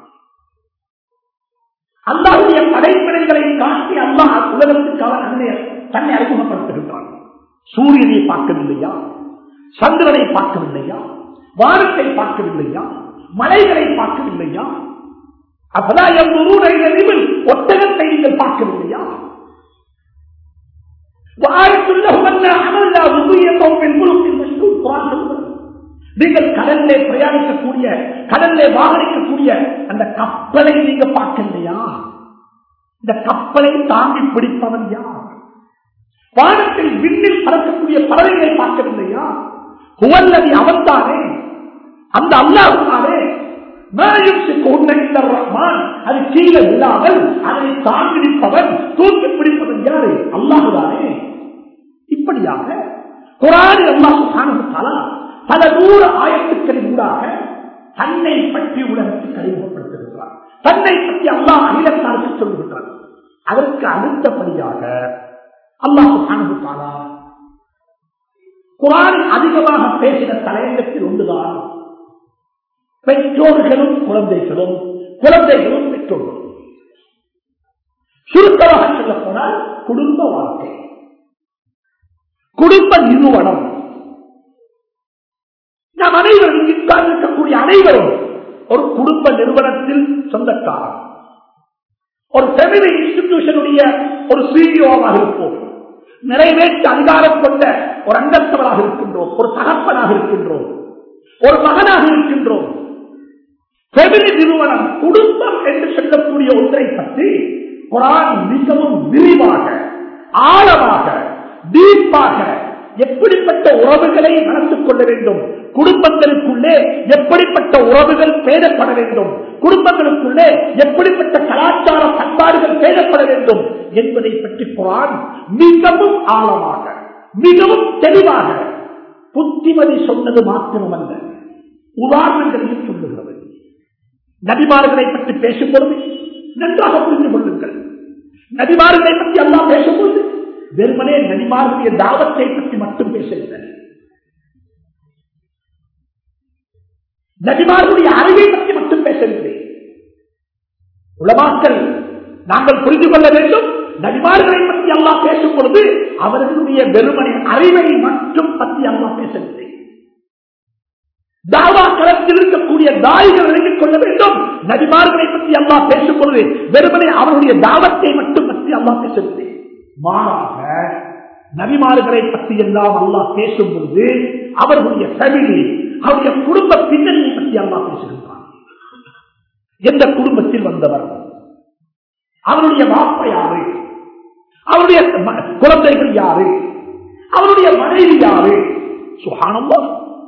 அல்லாவுடைய படைப்பினைகளை காட்டி அல்லாஹ் உலகத்துக்கு அவன் தன்னை தன்னை அறிமுகப்படுத்துகின்றான் சூரியனை பார்க்கவில்லையா சந்திரனை பார்க்கவில்லையா வானத்தை பார்க்கவில்லையா மலைகளை பார்க்கவில்லையா அப்பதான் எவ்வளவு ஒட்டகத்தை நீங்கள் பார்க்கவில்லையா நீங்கள் கடல்ல பிரயாணிக்கக்கூடிய கடல்ல வாகனிக்கக்கூடிய அந்த கப்பலை நீங்க பார்க்கலையா இந்த கப்பலை தாங்கி பிடிப்பவன் யார் வானத்தில் விண்ணில் பறக்கக்கூடிய பறவைகளை பார்க்கவில்லையா குவல்லதி அவன்தானே அந்த அல்லாஹானே ரஹ்மான் அது கீழே விழாமல் அதை தாங்கி நிற்பவன் தூக்கி பிடிப்பவன் யாரு அல்லாஹுதானே இப்படியாக குரான் அல்லாஹு பல நூறு ஆயிரத்துக்களின் ஊடாக தன்னை பற்றி உலகத்துக்கு அறிமுகப்படுத்துகிறார் தன்னை பற்றி அல்லாஹ் அகிலத்தாருக்கு சொல்லுகிறார் அதற்கு அடுத்தபடியாக அல்லாஹு காணுத்தாரா குரான் அதிகமாக பேசின தலையங்கத்தில் ஒன்றுதான் பெற்றோர்களும் குழந்தைகளும் குழந்தைகளும் பெற்றோர்களும் சுருக்கமாக சொல்ல போனால் குடும்ப வாழ்க்கை குடும்ப நிறுவனம் நாம் அனைவரும் இருக்கக்கூடிய அனைவரும் ஒரு குடும்ப நிறுவனத்தில் சொந்தக்காரர் ஒரு ஃபெமிலி இன்ஸ்டிடியூஷனுடைய ஒரு சிஇஓவாக இருப்போம் நிறைவேற்ற அதிகாரம் கொண்ட ஒரு அங்கத்தவராக இருக்கின்றோம் ஒரு தகப்பனாக இருக்கின்றோம் ஒரு மகனாக இருக்கின்றோம் ஃபெமிலி நிறுவனம் குடும்பம் என்று சொல்லக்கூடிய ஒன்றை பற்றி குரான் மிகவும் விரிவாக ஆழமாக டீப்பாக எப்படிப்பட்ட உறவுகளை நடத்திக் கொள்ள வேண்டும் குடும்பங்களுக்குள்ளே எப்படிப்பட்ட உறவுகள் பேதப்பட வேண்டும் குடும்பங்களுக்குள்ளே எப்படிப்பட்ட கலாச்சார பண்பாடுகள் பேதப்பட வேண்டும் என்பதை பற்றி குரான் மிகவும் ஆழமாக மிகவும் தெளிவாக புத்திமதி சொன்னது மாத்திரமல்ல உதாரணங்களையும் சொல்லுகிறது நபிமார்களை பற்றி பேசும் பொழுது நன்றாக புரிந்து கொள்ளுங்கள் நபிமார்களை பற்றி எல்லாம் பேசும்போது வெறுமனே நபிமார்களுடைய தாவத்தை பற்றி மட்டும் பேசவில்லை நபிமார்களுடைய அறிவை பற்றி மட்டும் பேசவில்லை உலமாக்கள் நாங்கள் புரிந்து கொள்ள வேண்டும் நபிமார்களை பற்றி அல்லா பேசும் பொழுது அவர்களுடைய வெறுமனை அறிவை மட்டும் பற்றி அல்லா பேசவில்லை தாவா களத்தில் இருக்கக்கூடிய தாய்கள் விளங்கிக் கொள்ள வேண்டும் நபிமார்களை பற்றி அல்லா பேசும் பொழுது வெறுமனை அவருடைய தாவத்தை மட்டும் பற்றி அல்லா பேசவில்லை மாறாக நபிமார்களை பற்றி எல்லாம் அல்லா பேசும் பொழுது அவர்களுடைய ஃபேமிலி அவருடைய குடும்ப பின்னணியை பற்றி அல்லா பேசுகின்றார் எந்த குடும்பத்தில் வந்தவர் அவருடைய வாப்ப யாரு அவருடைய குழந்தைகள் யாரு அவருடைய மனைவி யாரு சுகானம்போ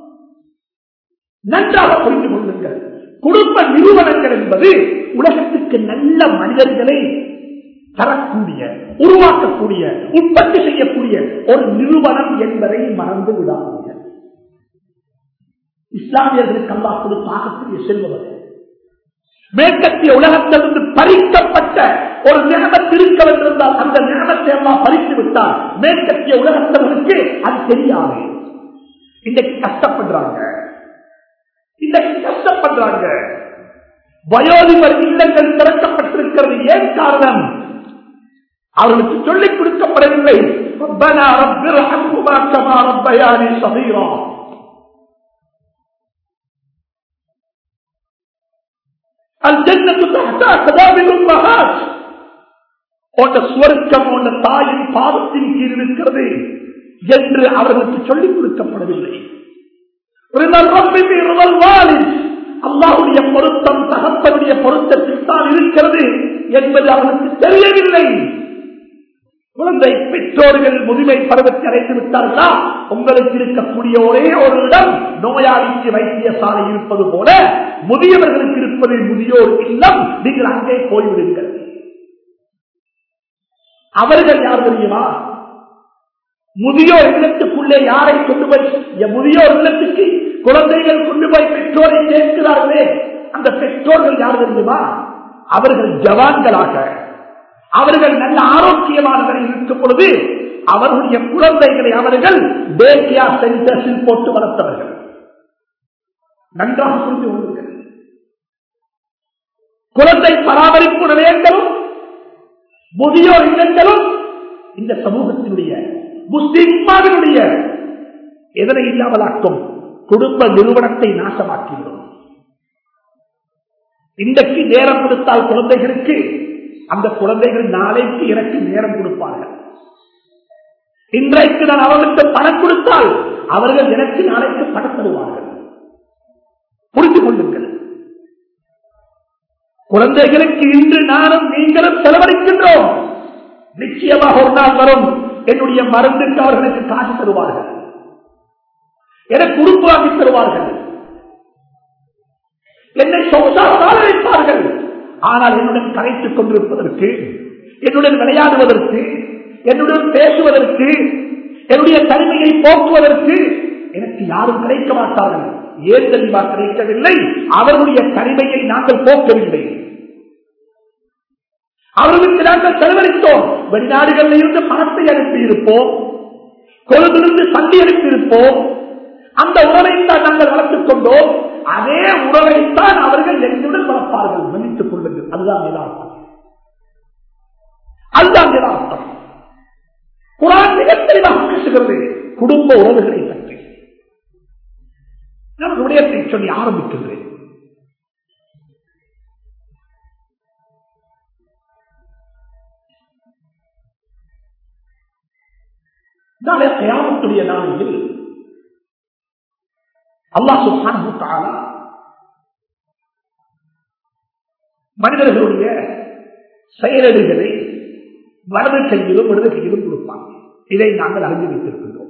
நன்றாக புரிந்து கொள்ளுங்கள் குடும்ப நிறுவனங்கள் என்பது உலகத்துக்கு நல்ல மனிதர்களை தரக்கூடிய உருவாக்கக்கூடிய உற்பத்தி செய்யக்கூடிய ஒரு நிறுவனம் என்பதை மறந்து விடாதீர்கள் இஸ்லாமியர்களுக்கு அல்லா கொடுத்து ஆகக்கூடிய செல்வர்கள் மேற்கத்திய உலகத்திலிருந்து பறிக்கப்பட்ட ஒரு நியமத் இருக்க வேண்டியிருந்தால் அந்த நியமத்தை எல்லாம் பறித்து விட்டால் மேற்கத்திய உலகத்தவர்களுக்கு அது தெரியாது இன்றைக்கு கஷ்டப்படுறாங்க இன்றைக்கு கஷ்டப்படுறாங்க வயோதிபர் இல்லங்கள் திறக்கப்பட்டிருக்கிறது ஏன் காரணம் அவர்களுக்கு சொல்லிக் கொடுக்கப்படவில்லை ربنا رب ارحمهما كما ربياني صغيرا الجنة تحت أقدام الأمهات உன்ன சுவர்க்கம் உன்ன தாயின் பாதத்தின் கீழ் இருக்கிறது என்று அவர்களுக்கு சொல்லிக் கொடுக்கப்படவில்லை அல்லாவுடைய பொருத்தம் தகப்பனுடைய பொருத்தத்தில் தான் இருக்கிறது என்பது அவனுக்கு தெரியவில்லை குழந்தை பெற்றோர்கள் முதுமை பருவத்தை அடைத்து விட்டார்களா உங்களுக்கு இருக்கக்கூடிய ஒரே ஒரு இடம் நோயாளிக்கு வைத்தியசாலை இருப்பது போல முதியவர்களுக்கு இருப்பது முதியோர் இல்லம் நீங்கள் அங்கே போய்விடுங்கள் அவர்கள் யார் தெரியுமா முதியோர் இல்லத்துக்குள்ளே யாரை கொண்டு போய் முதியோர் இல்லத்துக்கு குழந்தைகள் கொண்டு போய் பெற்றோரை சேர்க்கிறார்களே அந்த பெற்றோர்கள் யார் தெரியுமா அவர்கள் ஜவான்களாக அவர்கள் நல்ல ஆரோக்கியமானவர்கள் இருக்கும் பொழுது அவர்களுடைய குழந்தைகளை அவர்கள் பேக்கியா சென்டர்ஸில் போட்டு வளர்த்தவர்கள் நன்றாக புரிந்து கொள்ளுங்கள் குழந்தை பராமரிப்பு நிலையங்களும் முதியோர் இல்லங்களும் இந்த சமூகத்தினுடைய முஸ்லிமாவினுடைய எதனை இல்லாமலாக்கும் குடும்ப நிறுவனத்தை நாசமாக்கிவிடும் இன்றைக்கு நேரம் கொடுத்தால் குழந்தைகளுக்கு அந்த குழந்தைகள் நாளைக்கு எனக்கு நேரம் கொடுப்பார்கள் இன்றைக்கு நான் அவர்களுக்கு பணம் கொடுத்தால் அவர்கள் எனக்கு நாளைக்கு பணம் தருவார்கள் புரிந்து கொள்ளுங்கள் குழந்தைகளுக்கு இன்று நானும் நீங்களும் செலவழிக்கின்றோம் நிச்சயமாக ஒரு நாள் வரும் என்னுடைய மருந்துக்கு அவர்களுக்கு காசு தருவார்கள் எனக்கு உறுப்பு வாங்கி தருவார்கள் என்னை சொத்தாக வாழ வைப்பார்கள் ஆனால் என்னுடன் கரைத்துக் கொண்டிருப்பதற்கு என்னுடன் விளையாடுவதற்கு என்னுடன் பேசுவதற்கு என்னுடைய தனிமையை போக்குவதற்கு எனக்கு யாரும் கிடைக்க மாட்டார்கள் ஏன் தெரியுமா கிடைக்கவில்லை அவர்களுடைய தனிமையை நாங்கள் போக்கவில்லை அவர்களுக்கு நாங்கள் செலவழித்தோம் வெளிநாடுகளில் இருந்து பணத்தை அனுப்பி இருப்போம் கொழும்பிலிருந்து சந்தி அனுப்பி இருப்போம் அந்த உறவைத்தான் நாங்கள் வளர்த்துக் கொண்டோம் அதே உறவைத்தான் அவர்கள் என்னுடன் வளர்ப்பார்கள் மன்னித்துக் கொள்ளுங்கள் அதுதான் யதார்த்தம் அதுதான் யதார்த்தம் குரான் மிக தெளிவாக பேசுகிறது குடும்ப உறவுகளை பற்றி நான் விடயத்தை சொல்லி ஆரம்பிக்கின்றேன் நாளை கயாமத்துடைய நாளையில் அல்லாஹ் சுப்ஹானஹு தஆலா மனிதர்களுடைய செயலடுகளை வலது கையிலும் இடது கையிலும் கொடுப்பாங்க இதை நாங்கள் அறிந்து வைத்திருக்கின்றோம்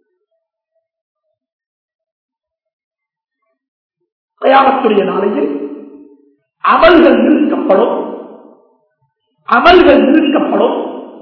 கயாமத்துடைய நாளையில் அமல்கள் நிறுத்தப்படும் அமல்கள் நிறுத்தப்படும்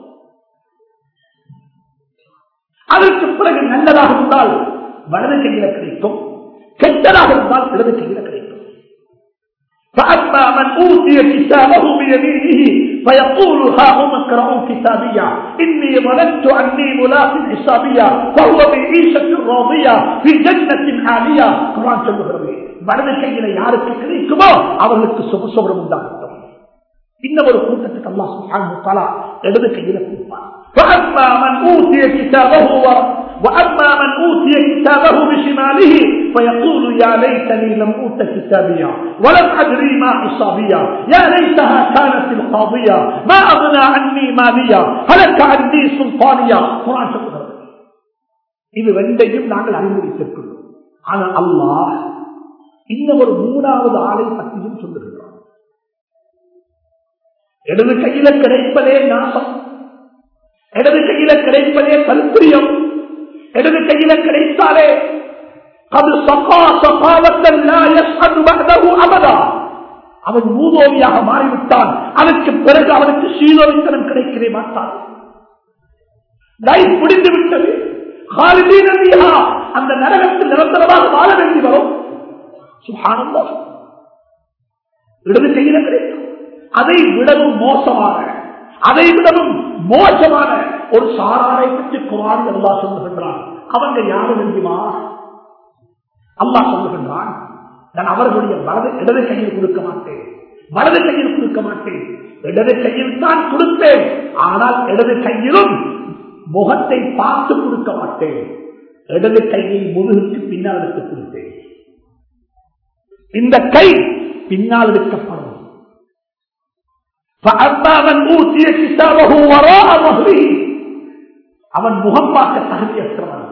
அதற்கு பிறகு நல்லதாக இருந்தால் வலது கையில கிடைக்கும் கெட்டதாக இருந்தால் இடது கையில கிடைக்கும் فأما من أوتي كتابه بيمينه فيقول ها هم اقرأوا كتابيا إني ظننت أني ملاق حسابيا فهو بعيشة راضية في جنة عالية قرآن சொல்லுகிறது வலது கையில யாருக்கு கிடைக்குமோ அவர்களுக்கு சுக சுகரம் உண்டாகட்டும் இன்னும் ஒரு கூட்டத்துக்கு அல்லா சுஹான் இடது கையில கொடுப்பார் فأما من أوتي كتابه وأما من أوتي كتابه بشماله فيقول يا ليتني لم أوت كتابيا ولم أدري ما حسابيا يا ليتها كانت القاضية ما أغنى عني ماليا هلك عني سلطانيا قرآن சொல்லுகிறது இது ரெண்டையும் நாங்கள் அறிமுறித்திருக்கிறோம் ஆனால் அல்லாஹ் இன்னும் ஒரு மூணாவது ஆளை பற்றியும் சொல்லுகிறார் இடது கையில கிடைப்பதே நாசம் இடது கையில கிடைப்பதே தரித்திரியம் இடது கையில கிடைத்தாலே அது சகா அபதா அவன் மூதோவியாக மாறிவிட்டான் அதற்கு பிறகு அவனுக்கு சீனோவித்தனம் கிடைக்கவே மாட்டான் லைஃப் முடிந்து விட்டது அந்த நரகத்தில் நிரந்தரமாக வாழ வேண்டி வரும் சுகானந்தம் இடது கையில கிடைக்கும் அதை விடவும் மோசமான அதை விடவும் மோசமான ஒரு சாராரை பற்றி குரான் அல்லா சொல்லுகின்றான் அவங்க யாரு தெரியுமா அல்லாஹ் சொல்லுகின்றான் நான் அவர்களுடைய வலது இடது கையில் கொடுக்க மாட்டேன் வலது கையில் கொடுக்க மாட்டேன் இடது கையில் தான் கொடுப்பேன் ஆனால் இடது கையிலும் முகத்தை பார்த்து கொடுக்க மாட்டேன் இடது கையை முதுகுக்கு பின்னால் எடுத்து கொடுப்பேன் இந்த கை பின்னால் எடுக்கப்படும் அவன் முகம் பார்க்க தகுதியற்றவன்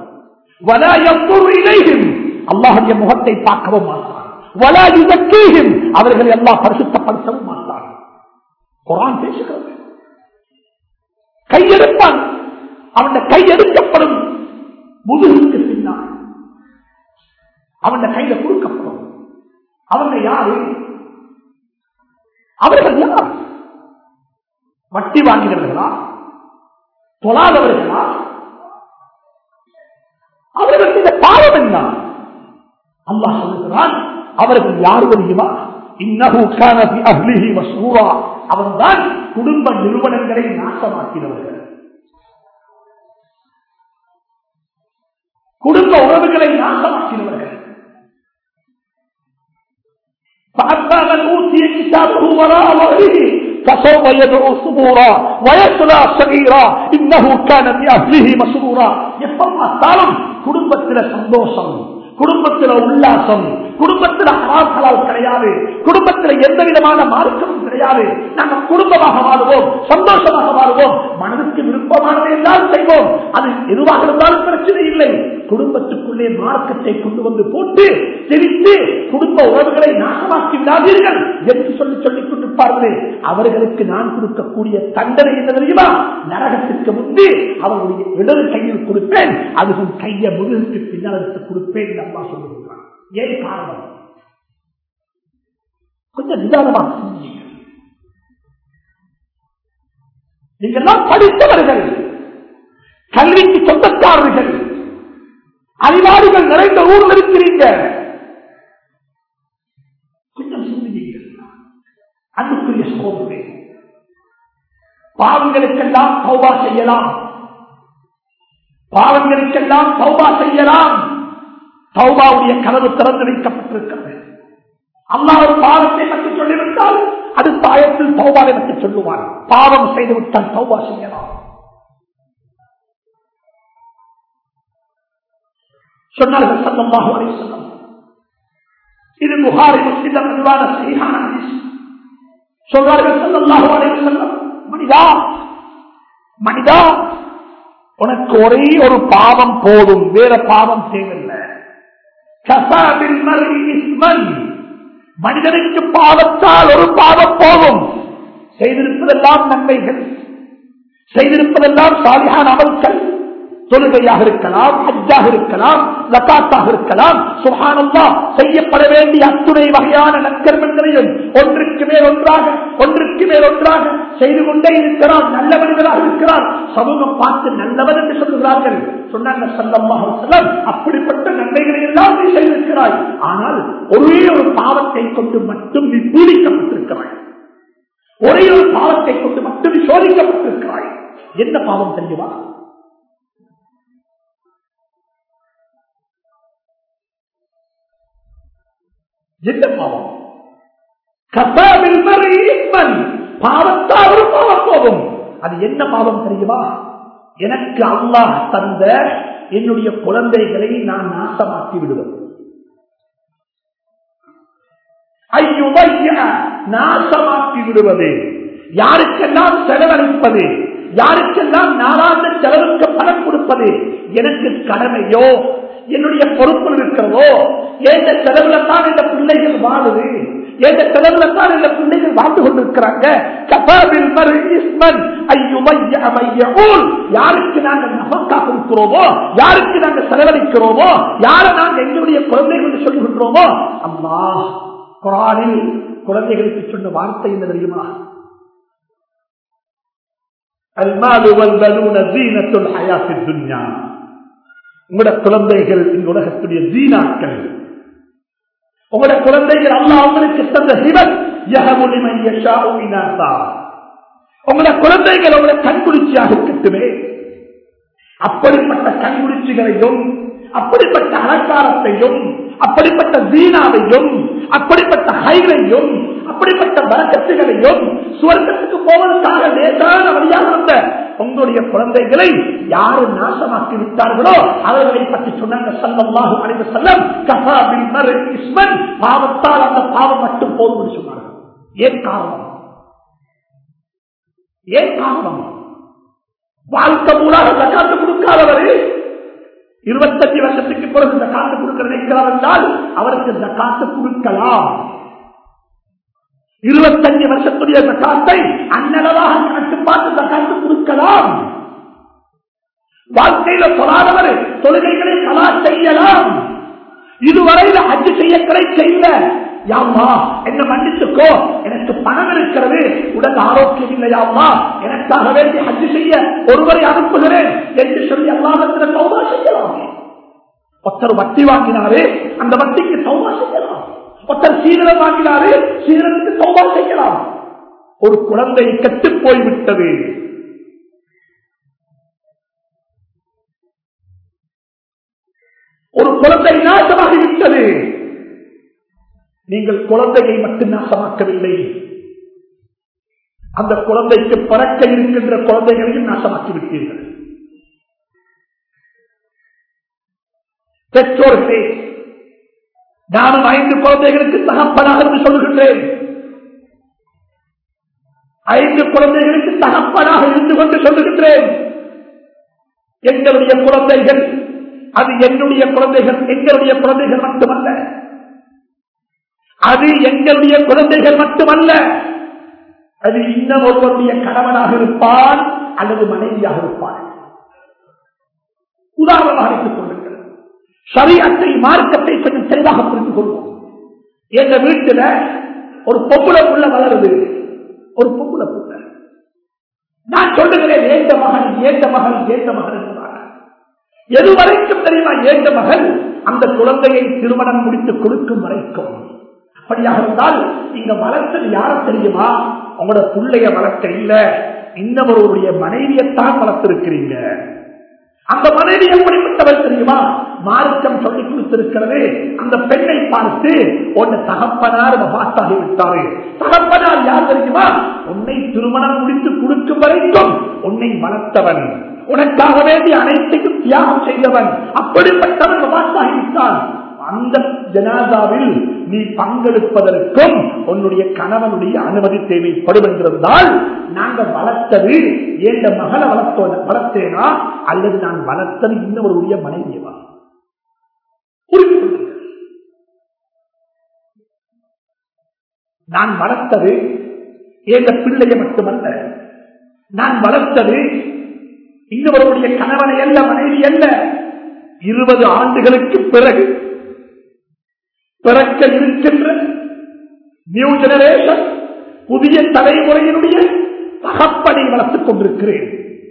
அல்லாஹுடைய முகத்தை பார்க்கவும் மாட்டான் அவர்களை எல்லாம் பரிசுத்தப்படுத்தவும் மாட்டான் குரான் பேசுகிறது கையெடுப்பான் அவன் கையெடுக்கப்படும் முதுகுக்கு பின்னால் அவன் கையில கொடுக்கப்படும் அவங்க யாரு அவர்கள் யார் வட்டி வாங்கினவர்களா தொழாதவர்களா அவர்கள் இந்த பாவம் என்ன அல்லாஹ் சொல்லுகிறான் அவர்கள் யார் தெரியுமா அவன்தான் குடும்ப நிறுவனங்களை நாசமாக்கினவர்கள் குடும்ப உறவுகளை நாசமாக்கினவர்கள் فأما من أوتي كتابه وراء ظهره فسوف يدعو ثبورا ويصلى سعيرا إنه كان بأهله مسرورا எப்ப பார்த்தாலும் குடும்பத்தில சந்தோஷம் குடும்பத்தில உல்லாசம் குடும்பத்தில ஹராசலால் கிடையாது குடும்பத்தில எந்த விதமான மார்க்கமும் கிடையாது நாங்கள் குடும்பமாக வாழுவோம் சந்தோஷமாக வாழுவோம் மனதுக்கு விருப்பமானதை எல்லாம் செய்வோம் அது எதுவாக இருந்தாலும் பிரச்சனை இல்லை குடும்பத்துக்குள்ளே மார்க்கத்தை கொண்டு வந்து போட்டு தெரித்து குடும்ப உறவுகளை நாசமாக்கி விடாதீர்கள் என்று சொல்லி சொல்லிக் கொண்டிருப்பார்களே அவர்களுக்கு நான் கொடுக்கக்கூடிய தண்டனை என்ன தெரியுமா நரகத்திற்கு முன்பு அவர்களுடைய இடது கையில் கொடுப்பேன் அதுவும் கையை முதுகுக்கு பின்னால் எடுத்து கொடுப்பேன் அம்மா சொல்லுகிறான் ஏன் காரணம் கொஞ்சம் நிதானமாக சிந்தியுங்கள். நீங்கெல்லாம் படித்தவர்கள் கல்விக்கு சொந்தக்காரர்கள் அறிவாளிகள் நிறைந்த ஊரில் இருக்கிறீங்க கொஞ்சம் சிந்தியுங்கள் அன்புக்குரிய சகோதரே பாவங்களுக்கெல்லாம் சௌபா செய்யலாம் பாவங்களுக்கெல்லாம் சௌபா செய்யலாம் சௌபாவுடைய கதவு திறந்து வைக்கப்பட்டிருக்கிறது அம்மா ஒரு பாவத்தை பற்றி சொல்லிவிட்டால் அது தாயத்தில் சௌபாவை பற்றி சொல்லுவார் பாவம் செய்துவிட்டால் சௌபா செய்யலாம் சொன்னார்கள் சல்லல்லாஹு அலைஹி வஸல்லம் இது புகாரி முஸ்லிம் நிர்வாக சீகான ஹதீஸ் சொல்றார்கள் சல்லல்லாஹு அலைஹி வஸல்லம் மனிதா மனிதா உனக்கு ஒரே ஒரு பாவம் போதும் வேற பாவம் தேவையில்லை கசாபில் மரி இஸ்மன் மனிதனுக்கு பாவத்தால் ஒரு பாவம் போதும் செய்திருப்பதெல்லாம் நன்மைகள் செய்திருப்பதெல்லாம் சாலியான அமல்கள் தொழுகையாக இருக்கலாம் ஹஜ்ஜாக இருக்கலாம் லக்காத்தாக இருக்கலாம் சுகானந்தா செய்யப்பட வேண்டிய அத்துணை வகையான நற்கர்மங்களையும் ஒன்றுக்கு மேல் ஒன்றாக ஒன்றுக்கு மேல் ஒன்றாக செய்து கொண்டே இருக்கிறான் நல்ல மனிதராக இருக்கிறான் சமூகம் பார்த்து நல்லவன் என்று சொல்லுகிறார்கள் சொன்னாங்க சல்லல்லாஹு அலைஹி வஸல்லம், அப்படிப்பட்ட நன்மைகளை எல்லாம் நீ செய்திருக்கிறாய் ஆனால் ஒரே ஒரு பாவத்தை கொண்டு மட்டும் நீ பீடிக்கப்பட்டிருக்கிறாய் ஒரே ஒரு பாவத்தை கொண்டு மட்டும் நீ சோதிக்கப்பட்டிருக்கிறாய் என்ன பாவம் தெரியுமா என்ன பாவம் கசாபில் மறை இஸ்மன். பாவத்தால் ஒரு பாவம் போகும் அது என்ன பாவம் தெரியுமா எனக்கு அல்லாஹ் தந்த என்னுடைய குழந்தைகளை நான் நாசமாக்கி விடுவது ஐயுமைய நாசமாக்கி விடுவது யாருக்கெல்லாம் செலவழிப்பது யாருக்கெல்லாம் நாளாந்த செலவுக்கு பணம் கொடுப்பது எனக்கு கடமையோ என்னுடைய பொறுப்பில் இருக்கிறதோ எந்த செலவுல தான் இந்த பிள்ளைகள் வாழுது எந்த செலவுல தான் இந்த பிள்ளைகள் வாழ்ந்து கொண்டிருக்கிறாங்க கபாபில் மறு இஸ்மன் ஐயுமைய அமையூல் யாருக்கு நாங்கள் நமக்கா கொடுக்கிறோமோ யாருக்கு நாங்கள் செலவழிக்கிறோமோ யாரை நாங்கள் எங்களுடைய குழந்தைகள் என்று சொல்லுகின்றோமோ அம்மா குரானில் குழந்தைகளுக்கு சொன்ன வார்த்தை என்ன தெரியுமா المال والبنون زينة الحياة الدنيا உங்களோட குழந்தைகள் இந்த உலகத்துடைய ஜீனாக்கள் உங்களோட குழந்தைகள் அல்லாஹ் உங்களுக்கு தந்த சிவன் யஹமுலிமன் யஷாஉ இனாசா உங்களோட குழந்தைகள் உங்களை கண்குளிர்ச்சியாக இருக்கட்டுமே அப்படிப்பட்ட கண்குளிர்ச்சிகளையும் அப்படிப்பட்ட அலங்காரத்தையும் அப்படிப்பட்ட வீணாவையும் அப்படிப்பட்ட ஹைகளையும் அப்படிப்பட்ட வரக்கத்துகளையும் சுவர்க்கத்துக்கு போவதற்காக லேசான வழியாக வந்த உங்களுடைய குழந்தைகளை யாரு நாசமாக்கி விட்டார்களோ அவர்களை பற்றி சொன்னாங்க சல்லல்லாஹு அலைஹி வஸல்லம் கஃபா பில் மர்இ இஸ்மன் பாவத்தால் அந்த பாவம் மட்டும் போதும் என்று சொன்னார்கள் ஏன் காரணம் ஏன் காரணம் வாழ்க்கை மூலாக ஜக்காத்து கொடுக்காதவரு இருபத்தஞ்சு வருஷத்துக்கு பிறகு ஜக்காத்து கொடுக்க நினைக்கிறார் என்றால் அவருக்கு ஜக்காத்து கொடுக்கலாம் இருபத்தஞ்சு வருஷத்துடைய ஜக்காத்தை அன்னளவாக கணக்கு பார்த்து ஜக்காத்து கொடுக்கலாம் வாழ்க்கையில தொழாதவர் தொழுகைகளை கலா செய்யலாம் இதுவரையில் அஜி செய்ய கிடைக்கல யாமா என்ன மன்னிச்சுக்கோ எனக்கு பணம் இருக்கிறது உடல் ஆரோக்கியம் இல்லையாமா எனக்காக வேண்டி ஹஜ் செய்ய ஒருவரை அனுப்புகிறேன் என்று சொல்லி அல்லாஹத்தில் சௌபா செய்யலாம் ஒருத்தர் வட்டி வாங்கினாரு அந்த வட்டிக்கு சௌபா செய்யலாம் ஒருத்தர் சீரகம் வாங்கினாரு சீரனுக்கு சௌபா செய்யலாம் ஒரு குழந்தை கெட்டு போய்விட்டது ஒரு குழந்தை நாசமாகிவிட்டது நீங்கள் குழந்தையை மட்டும் நாசமாக்கவில்லை அந்த குழந்தைக்கு பறக்க இருக்கின்ற குழந்தைகளையும் நாசமாக்கி விட்டீர்கள் பெற்றோர்களே நானும் ஐந்து குழந்தைகளுக்கு தகப்பனாக என்று சொல்லுகின்றேன் ஐந்து குழந்தைகளுக்கு தகப்பனாக இருந்து கொண்டு சொல்லுகின்றேன் எங்களுடைய குழந்தைகள் அது என்னுடைய குழந்தைகள் எங்களுடைய குழந்தைகள் மட்டுமல்ல அது எங்களுடைய குழந்தைகள் மட்டுமல்ல அது இன்னும் ஒருவருடைய கணவனாக இருப்பான் அல்லது மனைவியாக இருப்பான் உதாரணமாக எடுத்துக் கொள்ளுங்கள் சரியத்தை மார்க்கத்தை கொஞ்சம் தெளிவாக புரிந்து கொள்வோம் எங்க வீட்டுல ஒரு பொம்புல புள்ள வளருது ஒரு பொம்புல புள்ள நான் சொல்லுகிறேன் ஏந்த மகன் ஏந்த மகன் ஏந்த மகன் என்பதாக எது வரைக்கும் தெரியுமா ஏந்த மகன் அந்த குழந்தையை திருமணம் முடித்து கொடுக்கும் வரைக்கும் அப்படியாக இருந்தால் நீங்க வளர்த்தது யார தெரியுமா உங்களோட பிள்ளைய வளர்க்க இல்ல இன்னவருடைய மனைவியத்தான் வளர்த்திருக்கிறீங்க அந்த மனைவி எப்படிப்பட்டவர் தெரியுமா மார்க்கம் சொல்லி கொடுத்திருக்கிறது அந்த பெண்ணை பார்த்து உன்னை தகப்பனார் மகாத்தாகி விட்டாரு தகப்பனார் யார் தெரியுமா உன்னை திருமணம் முடித்து கொடுக்கும் வரைக்கும் உன்னை வளர்த்தவன் உனக்காக வேண்டிய அனைத்தையும் தியாகம் செய்தவன் அப்படிப்பட்டவன் மகாத்தாகி விட்டான் அந்த ஜனாதாவில் நீ பங்கெடுப்பதற்கும் உன்னுடைய கணவனுடைய அனுமதி தேவைப்படும் என்றிருந்தால் நாங்கள் வளர்த்தது ஏண்ட மகளை வளர்த்தோ வளர்த்தேனா அல்லது நான் வளர்த்தது இன்னொருடைய மனைவியவா புரிந்து கொள்ளுங்கள். நான் வளர்த்தது ஏந்த பிள்ளையை மட்டுமல்ல நான் வளர்த்தது இன்னொருடைய கணவனை அல்ல மனைவி அல்ல இருபது ஆண்டுகளுக்கு பிறகு பிறக்க இருக்கின்ற நியூ ஜெனரேஷன் புதிய தலைமுறையினுடைய தகப்பனை வளர்த்துக் கொண்டிருக்கிறேன்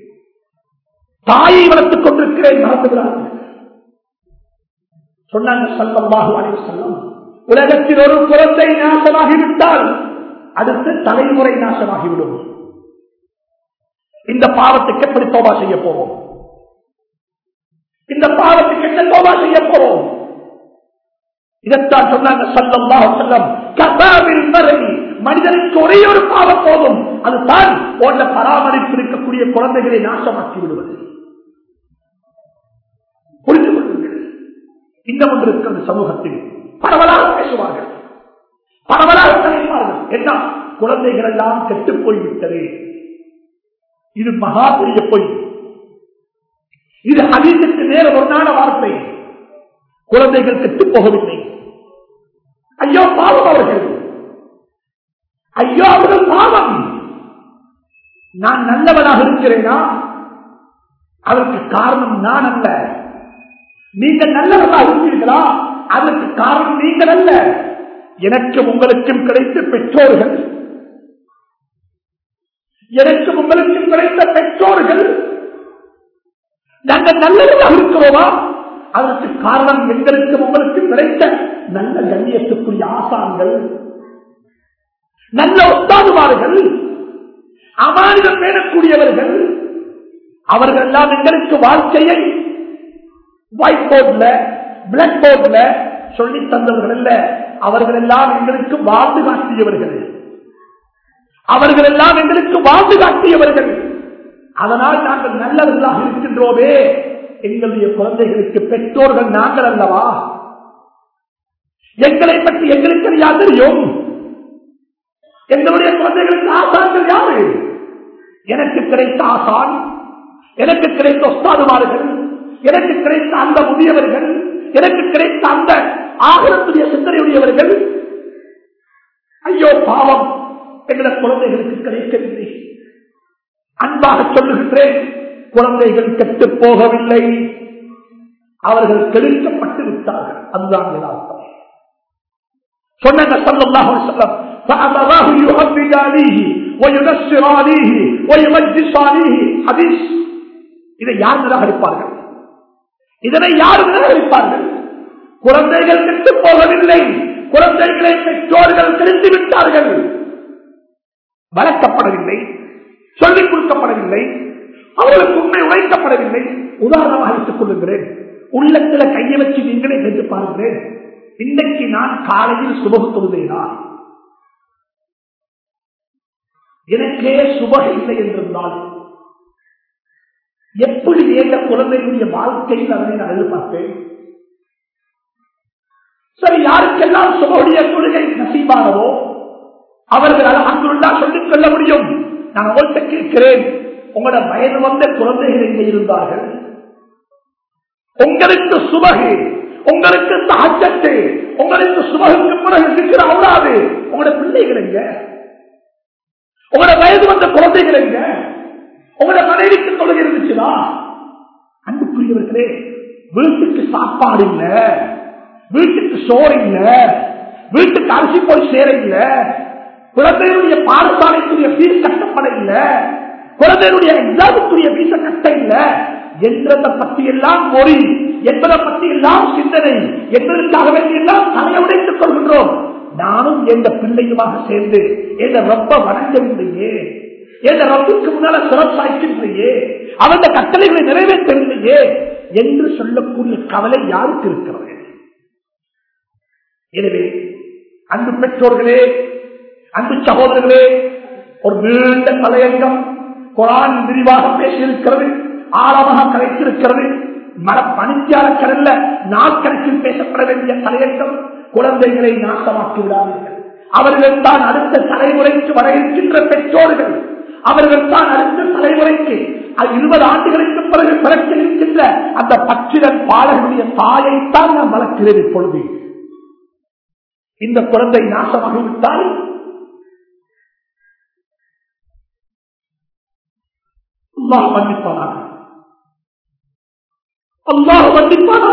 தாயை வளர்த்துக் கொண்டிருக்கிறேன் மறந்துகிறார்கள் சொன்னாங்க சல்லல்லாஹு அலைஹி வஸல்லம் உலகத்தில் ஒரு குழந்தை நாசமாகிவிட்டால் அடுத்து தலைமுறை நாசமாகிவிடும் இந்த பாவத்துக்கு எப்படி தோபா செய்ய போறோம் இந்த பாவத்துக்கு என்ன தோபா செய்ய போறோம் இதைத்தான் சொன்னாங்க சல்லல்லாஹு அலைஹி வஸல்லம் கபாபில் மறை மனிதனுக்கு ஒரே ஒரு பாவம் போதும் அதுதான் போன்ற பராமரிப்பு இருக்கக்கூடிய குழந்தைகளை நாசமாக்கி விடுவது புரிந்து கொள்ளுங்கள் இந்த ஒன்று இருக்கிற சமூகத்தில் பரவலாக பேசுவார்கள் பரவலாக நினைப்பார்கள் என்ன குழந்தைகள் எல்லாம் கெட்டு போய்விட்டது இது மகா பெரிய பொய் இது அதீதத்து நேர ஒன்றான வார்த்தை குழந்தைகள் கெட்டு போகவில்லை ஐயோ பாவம் அவர்கள் ஐயோ அவர்கள் பாவம் நான் நல்லவனாக இருக்கிறேனா அதற்கு காரணம் நான் அல்ல நீங்கள் நல்லவர்களாக இருக்கிறீர்களா அதற்கு காரணம் நீங்கள் அல்ல எனக்கும் உங்களுக்கும் கிடைத்த பெற்றோர்கள் எனக்கும் உங்களுக்கும் கிடைத்த பெற்றோர்கள் நாங்கள் நல்லவர்களாக இருக்கிறோமா அதற்கு காரணம் எங்களுக்கும் உங்களுக்கும் கிடைத்த நல்ல கண்ணியத்துக்குரிய ஆசான்கள் நல்ல ஒத்தாதுமார்கள் அமானிதம் பேணக்கூடியவர்கள் அவர்கள் எல்லாம் எங்களுக்கு வாழ்க்கையை ஒயிட் போர்ட்ல பிளாக் போர்ட்ல சொல்லி தந்தவர்கள் அல்ல அவர்கள் எல்லாம் எங்களுக்கு வாழ்ந்து காட்டியவர்கள் அவர்கள் எல்லாம் எங்களுக்கு வாழ்ந்து காட்டியவர்கள் அதனால் நாங்கள் நல்லவர்களாக இருக்கின்றோமே எங்களுடைய குழந்தைகளுக்கு பெற்றோர்கள் நாங்கள் அல்லவா எங்களை பற்றி எங்களுக்கு யார் தெரியும் எங்களுடைய குழந்தைகளுக்கு ஆசான்கள் யாரு எனக்கு கிடைத்த ஆசான் எனக்கு கிடைத்த ஒஸ்தாதுமார்கள் எனக்கு கிடைத்த அந்த முதியவர்கள் எனக்கு கிடைத்த அந்த ஆகலத்துடைய சிந்தனையுடையவர்கள் ஐயோ பாவம் எங்கள குழந்தைகளுக்கு கிடைக்கவில்லை அன்பாக சொல்லுகின்றேன் குழந்தைகள் கெட்டு போகவில்லை அவர்கள் கெடுக்கப்பட்டு விட்டார்கள் அதுதான் யதார்த்தம் சொன்னாங்க ஸல்லல்லாஹு அலைஹி வஸல்லம் فأبواه يهودانيه وينصرانيه ويمجسانيه حديث இதை யார் நிராகரிப்பார்கள் இதனை யார் நிராகரிப்பார்கள் குழந்தைகள் கெட்டு போகவில்லை குழந்தைகளை பெற்றோர்கள் தெரிந்து விட்டார்கள் வளர்க்கப்படவில்லை சொல்லிக் கொடுக்கப்படவில்லை அவர்களுக்கு உண்மை உழைக்கப்படவில்லை உதாரணமாக எடுத்துக் கொள்ளுகிறேன் உள்ளத்துல கையை வச்சு நீங்களே சென்று பாருங்களேன் இன்னைக்கு நான் காலையில் சுபகு தொழுதேனா எனக்கே சுபக இல்லை என்றிருந்தால் எப்படி ஏக குழந்தைகளுடைய வாழ்க்கையில் அதனை நான் எதிர்பார்ப்பேன் சரி யாருக்கெல்லாம் சுபகுடைய கொள்கை நசீபானதோ அவர்கள் அலமதுல்லா சொல்லிக் கொள்ள முடியும் நான் உங்கள்கிட்ட கேட்கிறேன் உங்களோட வயது வந்த குழந்தைகள் எங்கே இருந்தார்கள் உங்களுக்கு சுபகு உங்களுக்கு சாச்சத்து உங்களுக்கு சுபகுக்கு பிறகு இருக்கிற அவராது உங்களோட பிள்ளைகள் எங்க உங்களோட வயது வந்த குழந்தைகள் எங்க உங்களோட மனைவிக்கு தொழுகை இருந்துச்சுதா அன்புக்குரியவர்களே வீட்டுக்கு சாப்பாடு இல்ல வீட்டுக்கு சோறு இல்ல வீட்டுக்கு அரிசி போய் சேர இல்ல குழந்தைகளுடைய பாடசாலைக்குரிய பீஸ் கட்டப்பட இல்ல குழந்தைகளுடைய எக்ஸாமுக்குரிய பீச கட்ட இல்ல என்றதை பற்றி எல்லாம் மொழி என்பதை பற்றி எல்லாம் சிந்தனை என்பதற்காக வேண்டி எல்லாம் தலையை உடைத்துக் கொள்கின்றோம் நானும் எந்த பிள்ளையுமாக சேர்ந்து எந்த ரொம்ப வணங்கவில்லையே எந்த ரப்புக்கு முன்னால சிறப்பாய்க்கின்றையே அவன் கட்டளைகளை நிறைவேற்றவில்லையே என்று சொல்லக்கூடிய கவலை யாருக்கு இருக்கிறது எனவே அன்பு பெற்றோர்களே அன்பு சகோதரர்களே ஒரு நீண்ட தலையங்கம் குரான் விரிவாக பேசியிருக்கிறது ஆழமாக கலைத்திருக்கிறது மர பணித்தியாளர் அல்ல நாட்கணக்கில் பேசப்பட வேண்டிய தலையங்கம் குழந்தைகளை நாசமாக்கி விடாதீர்கள் அவர்கள் தான் அடுத்த தலைமுறைக்கு வர இருக்கின்ற பெற்றோர்கள் அவர்கள் தான் அடுத்த தலைமுறைக்கு இருபது ஆண்டுகளுக்கு பிறகு பிறக்க இருக்கின்ற அந்த பச்சிரன் பாலகனுடைய தாயைத்தான் நான் வளர்க்கிறேன் இப்பொழுது இந்த குழந்தை நாசமாகிவிட்டால் அல்லாஹ் மன்னிப்பானாக அல்லாஹ் மன்னிப்பானாக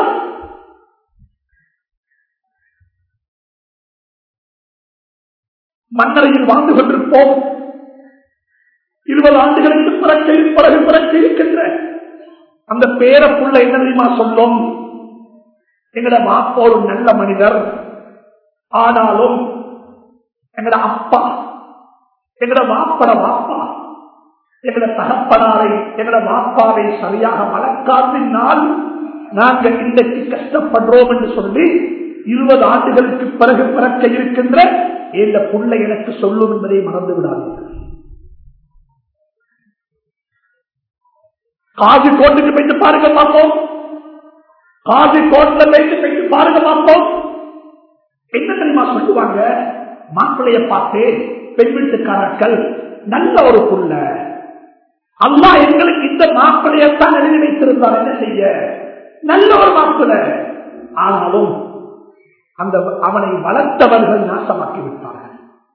மன்னரையில் வாழ்ந்து கொண்டிருப்போம் இருபது ஆண்டுகளுக்கு பிறக்க பிறகு பிறக்க இருக்கின்ற அந்த பேரப்புள்ள என்ன தெரியுமா சொல்லும் எங்கட மாப்பா ஒரு நல்ல மனிதர் ஆனாலும் எங்கட அப்பா எங்கட மாப்பட மாப்பா எங்கட தகப்பனாரை எங்கட மாப்பாவை சரியாக வளர்க்காதினால் நாங்கள் இன்றைக்கு கஷ்டப்படுறோம் என்று சொல்லி இருபது ஆண்டுகளுக்கு பிறகு பிறக்க இருக்கின்ற இந்த புள்ள எனக்கு சொல்லும் என்பதை மறந்து விடாதீர்கள் காசி கோட்டுக்கு போயிட்டு பாருங்க பார்ப்போம் காசி கோட்ல போயிட்டு போயிட்டு பாருங்க பார்ப்போம் என்ன தெரியுமா சொல்லுவாங்க மாப்பிள்ளைய பார்த்து பெண் வீட்டுக்காரர்கள் நல்ல ஒரு புள்ள அல்லா எங்களுக்கு இந்த மாப்பிள்ளையத்தான் எழுதி வைத்திருந்தார் என்ன செய்ய நல்ல ஒரு மாப்பிள்ளை ஆனாலும் அந்த அவனை வளர்த்தவர்கள் நாசமாக்கி விட்டார்கள்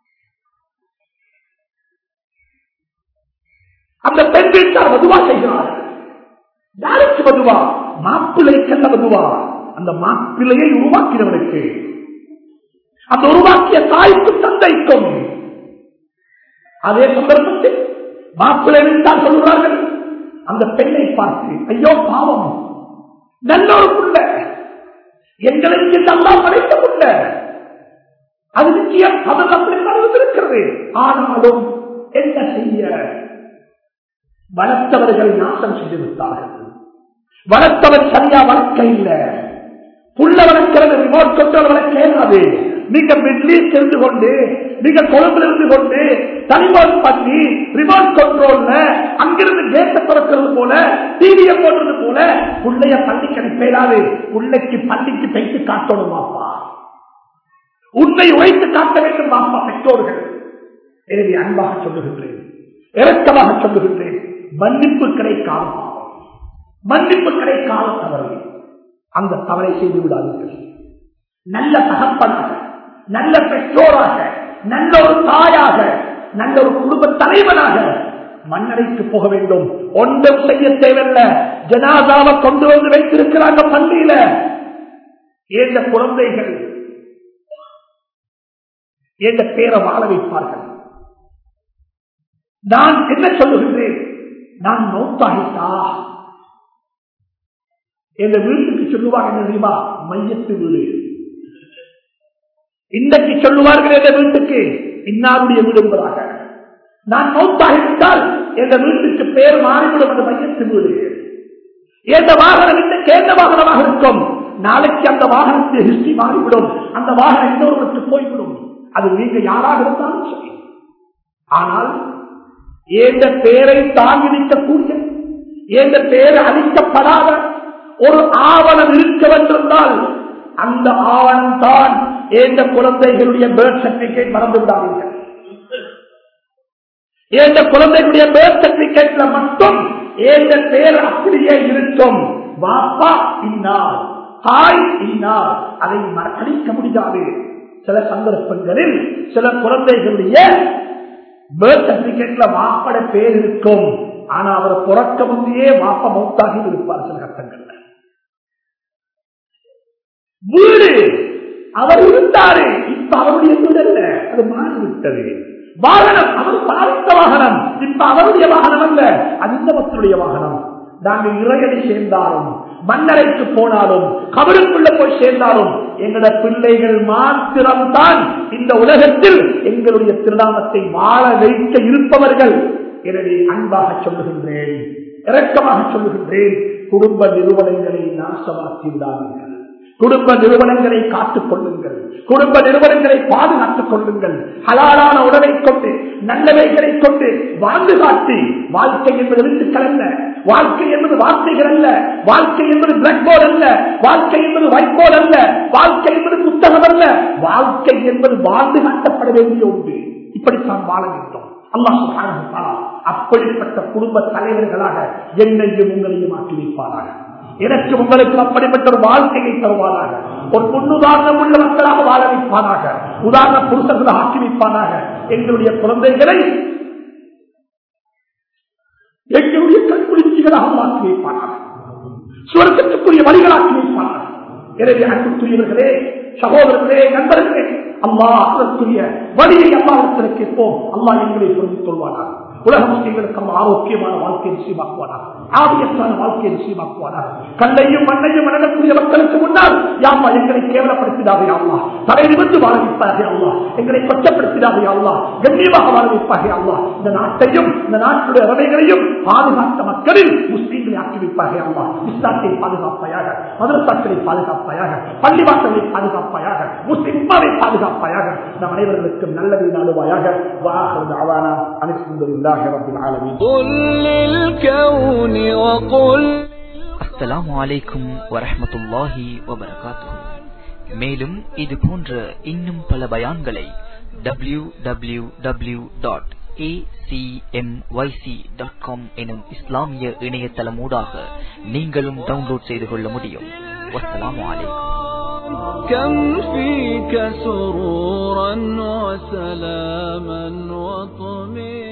அந்த பெண் வீட்டார் மதுவா செய்கிறார்கள் யாருக்கு மதுவா மாப்பிள்ளைக்கல்ல மதுவா அந்த மாப்பிள்ளையை உருவாக்கினவனுக்கு அந்த உருவாக்கிய தாய்க்கு தந்தைக்கும் அதே சந்தர்ப்பத்தில் மாப்பிள்ளை தான் சொல்லுகிறார்கள் அந்த பெண்ணை பார்த்து ஐயோ பாவம் நல்ல ஒரு புள்ள எங்களுக்கு நல்லா படைத்த புள்ள அது நிச்சயம் அதில் அப்படி இருக்கிறது ஆனாலும் என்ன செய்ய வளர்த்தவர்கள் நாசம் செய்து விட்டார்கள் வளர்த்தவர் சரியா வளர்க்க இல்லை புள்ள வளர்க்கிறது ரிமோட் கண்ட்ரோல் வளர்க்க இயலாது நீங்க மிட்லீஸ்ட் இருந்து கொண்டு நீங்க கொழும்புல இருந்து கொண்டு தனிமோட் பண்ணி ரிமோட் கண்ட்ரோல்ல அங்கிருந்து கேட்ட திறக்கிறது போல டிவியை போடுறது போல புள்ளைய பள்ளிக்கு அனுப்பலாது பிள்ளைக்கு பள்ளிக்கு தைத்து காட்டணும் பாப்பா உன்னை உழைத்து காட்ட வேண்டும் பாப்பா பெற்றோர்கள் எனவே அன்பாக சொல்லுகின்றேன் இறக்கமாக சொல்லுகின்றேன் மன்னிப்பு கிடைக்காத பாவம் மன்னிப்பு கிடைக்காத தவறு அந்த தவறை செய்து விடாதீர்கள் நல்ல தகப்பனாக நல்ல பெற்றோராக நல்ல ஒரு தாயாக நல்ல ஒரு குடும்ப தலைவனாக மண்ணறைக்கு போக வேண்டும் ஒன்றும் செய்ய தேவையில்ல ஜனாதாவை கொண்டு வந்து வைத்திருக்கிறாங்க பள்ளியில ஏந்த குழந்தைகள் என்ற பேரை வாழ வைப்பார்கள் நான் என்ன சொல்லுகின்றேன் நான் நோத்தாகிட்டா எங்க வீட்டுக்கு சொல்லுவாங்க என்ன தெரியுமா மையத்து வீடு இன்றைக்கு சொல்லுவார்கள் என்ற வீட்டுக்கு இன்னாருடைய வீடு என்பதாக நான் நோத்தாகிவிட்டால் எந்த வீட்டுக்கு பேர் மாறிவிடும் அந்த மையத்து வீடு எந்த வாகனம் இன்றைக்கு எந்த வாகனமாக இருக்கும் நாளைக்கு அந்த வாகனத்தை ஹிஸ்டரி மாறிவிடும் அந்த வாகனம் இன்னொருவருக்கு போய்விடும் அது நீங்க யாராக இருந்தாலும் சரி ஆனால் எந்த பேரை தாங்கி நிற்கக்கூடிய எந்த பேர் அளிக்கப்படாத ஒரு ஆவணம் இருக்க வேண்டியிருந்தால் அந்த ஆவணம் தான் எந்த குழந்தைகளுடைய பேர்த் சர்டிபிகேட் மறந்து விடாதீர்கள் எந்த குழந்தைகளுடைய பேர்த் சர்டிபிகேட்ல மட்டும் எந்த பேர் அப்படியே இருக்கும் வாப்பா இன்னார் தாய் இன்னார் அதை மறக்கடிக்க முடியாது சில சந்தர்ப்பங்களில் சில குழந்தைகளுடைய பேர்த் சர்டிபிகேட்ல மாப்பட பேர் இருக்கும் ஆனா அவர் புறக்க முந்தையே மாப்ப மௌத்தாகி இருப்பார் சில கட்டங்கள்ல வீடு அவர் இருந்தாரு இப்ப அவருடைய வீடு அல்ல அது மாறிவிட்டது வாகனம் அவர் பார்த்த வாகனம் இப்ப அவருடைய வாகனம் அல்ல அது இந்த மக்களுடைய வாகனம் நாங்கள் இறையடி சேர்ந்தாலும் மன்னரைக்கு போனாலும் கபருக்குள்ள போய் சேர்ந்தாலும் எங்களோட பிள்ளைகள் மாத்திரம்தான் இந்த உலகத்தில் எங்களுடைய திருநாமத்தை வாழ வைக்க இருப்பவர்கள் எனவே அன்பாக சொல்லுகின்றேன் இரக்கமாக சொல்லுகின்றேன் குடும்ப நிறுவனங்களை நாசமாக்கி விடாதீர்கள் குடும்ப நிறுவனங்களை காத்துக் கொள்ளுங்கள் குடும்ப நிறுவனங்களை பாதுகாத்துக் கொள்ளுங்கள் ஹலாலான உடலை கொண்டு நல்லவைகளை கொண்டு வாழ்ந்து காட்டி வாழ்க்கை என்பது எழுத்துக்கள் அல்ல வாழ்க்கை என்பது வார்த்தைகள் அல்ல வாழ்க்கை என்பது பிளாக் போர்டு அல்ல வாழ்க்கை என்பது ஒயிட் போர்டு அல்ல வாழ்க்கை என்பது புத்தகம் அல்ல வாழ்க்கை என்பது வாழ்ந்து காட்டப்பட வேண்டிய ஒன்று இப்படித்தான் வாழ வேண்டும் அல்லாஹ் அப்படிப்பட்ட குடும்ப தலைவர்களாக என்னையும் உங்களையும் ஆக்கி வைப்பாராக எனக்கு உங்களுக்கு அப்படிப்பட்ட ஒரு வாழ்க்கையை தருவாராக ஒரு முன்னுதாரணம் உள்ள மக்களாக வாழ வைப்பானாக உதாரண புருஷர்களை ஆக்கி வைப்பானாக எங்களுடைய குழந்தைகளை எங்களுடைய கண்குளிர்ச்சிகளாக மாற்றி வைப்பானாக சுவர்க்கத்துக்குரிய வழிகளாக்கி வைப்பானாக எனவே அன்புக்குரியவர்களே சகோதரர்களே நண்பர்களே அம்மா அதற்குரிய வழியை அம்மாவிடத்தில் கேட்போம் அம்மா எங்களை புரிந்து கொள்வானாக உலக முஸ்லீம்களுக்கு அம்மா ஆரோக்கியமான வாழ்க்கையை நிச்சயமாக்குவானாக ஆவியத்தான வாழ்க்கையை நிச்சயமாக்குவானாக கண்ணையும் மண்ணையும் வணங்கக்கூடிய மக்களுக்கு முன்னால் யாமா எங்களை கேவலப்படுத்தினாவே அல்லா தலை நிமிர்ந்து வாழ வைப்பாகே அல்லா எங்களை கொச்சப்படுத்தினாவே அல்லா கண்ணியமாக வாழ வைப்பாகே அல்லா இந்த நாட்டையும் இந்த நாட்டுடைய உறவைகளையும் பாதுகாத்த மக்களில் முஸ்லீம்களை ஆக்கி வைப்பாகே அல்லா இஸ்லாத்தை பாதுகாப்பாயாக மதரசாக்களை பாதுகாப்பாயாக பள்ளிவாசலை பாதுகாப்பாயாக முஸ்லிம் உமாவை பாதுகாப்பாயாக நம் அனைவர்களுக்கும் நல்லதை நாடுவாயாக வாஹர் அவானா அனைத்து رب العالمين قل للكون وقل அஸ்ஸலாமு அலைக்கும் வரஹ்மத்துல்லாஹி வபரகாத்துஹு மேலும் இது போன்ற இன்னும் பல பயான்களை டபிள்யூ டபிள்யூ டபிள்யூ டாட் எனும் இஸ்லாமிய இணையதளமூடாக நீங்களும் டவுன்லோட் செய்து கொள்ள முடியும் வஸ்ஸலாமு அலைக்கும் كم فيك سرورا وسلاما وطمئنا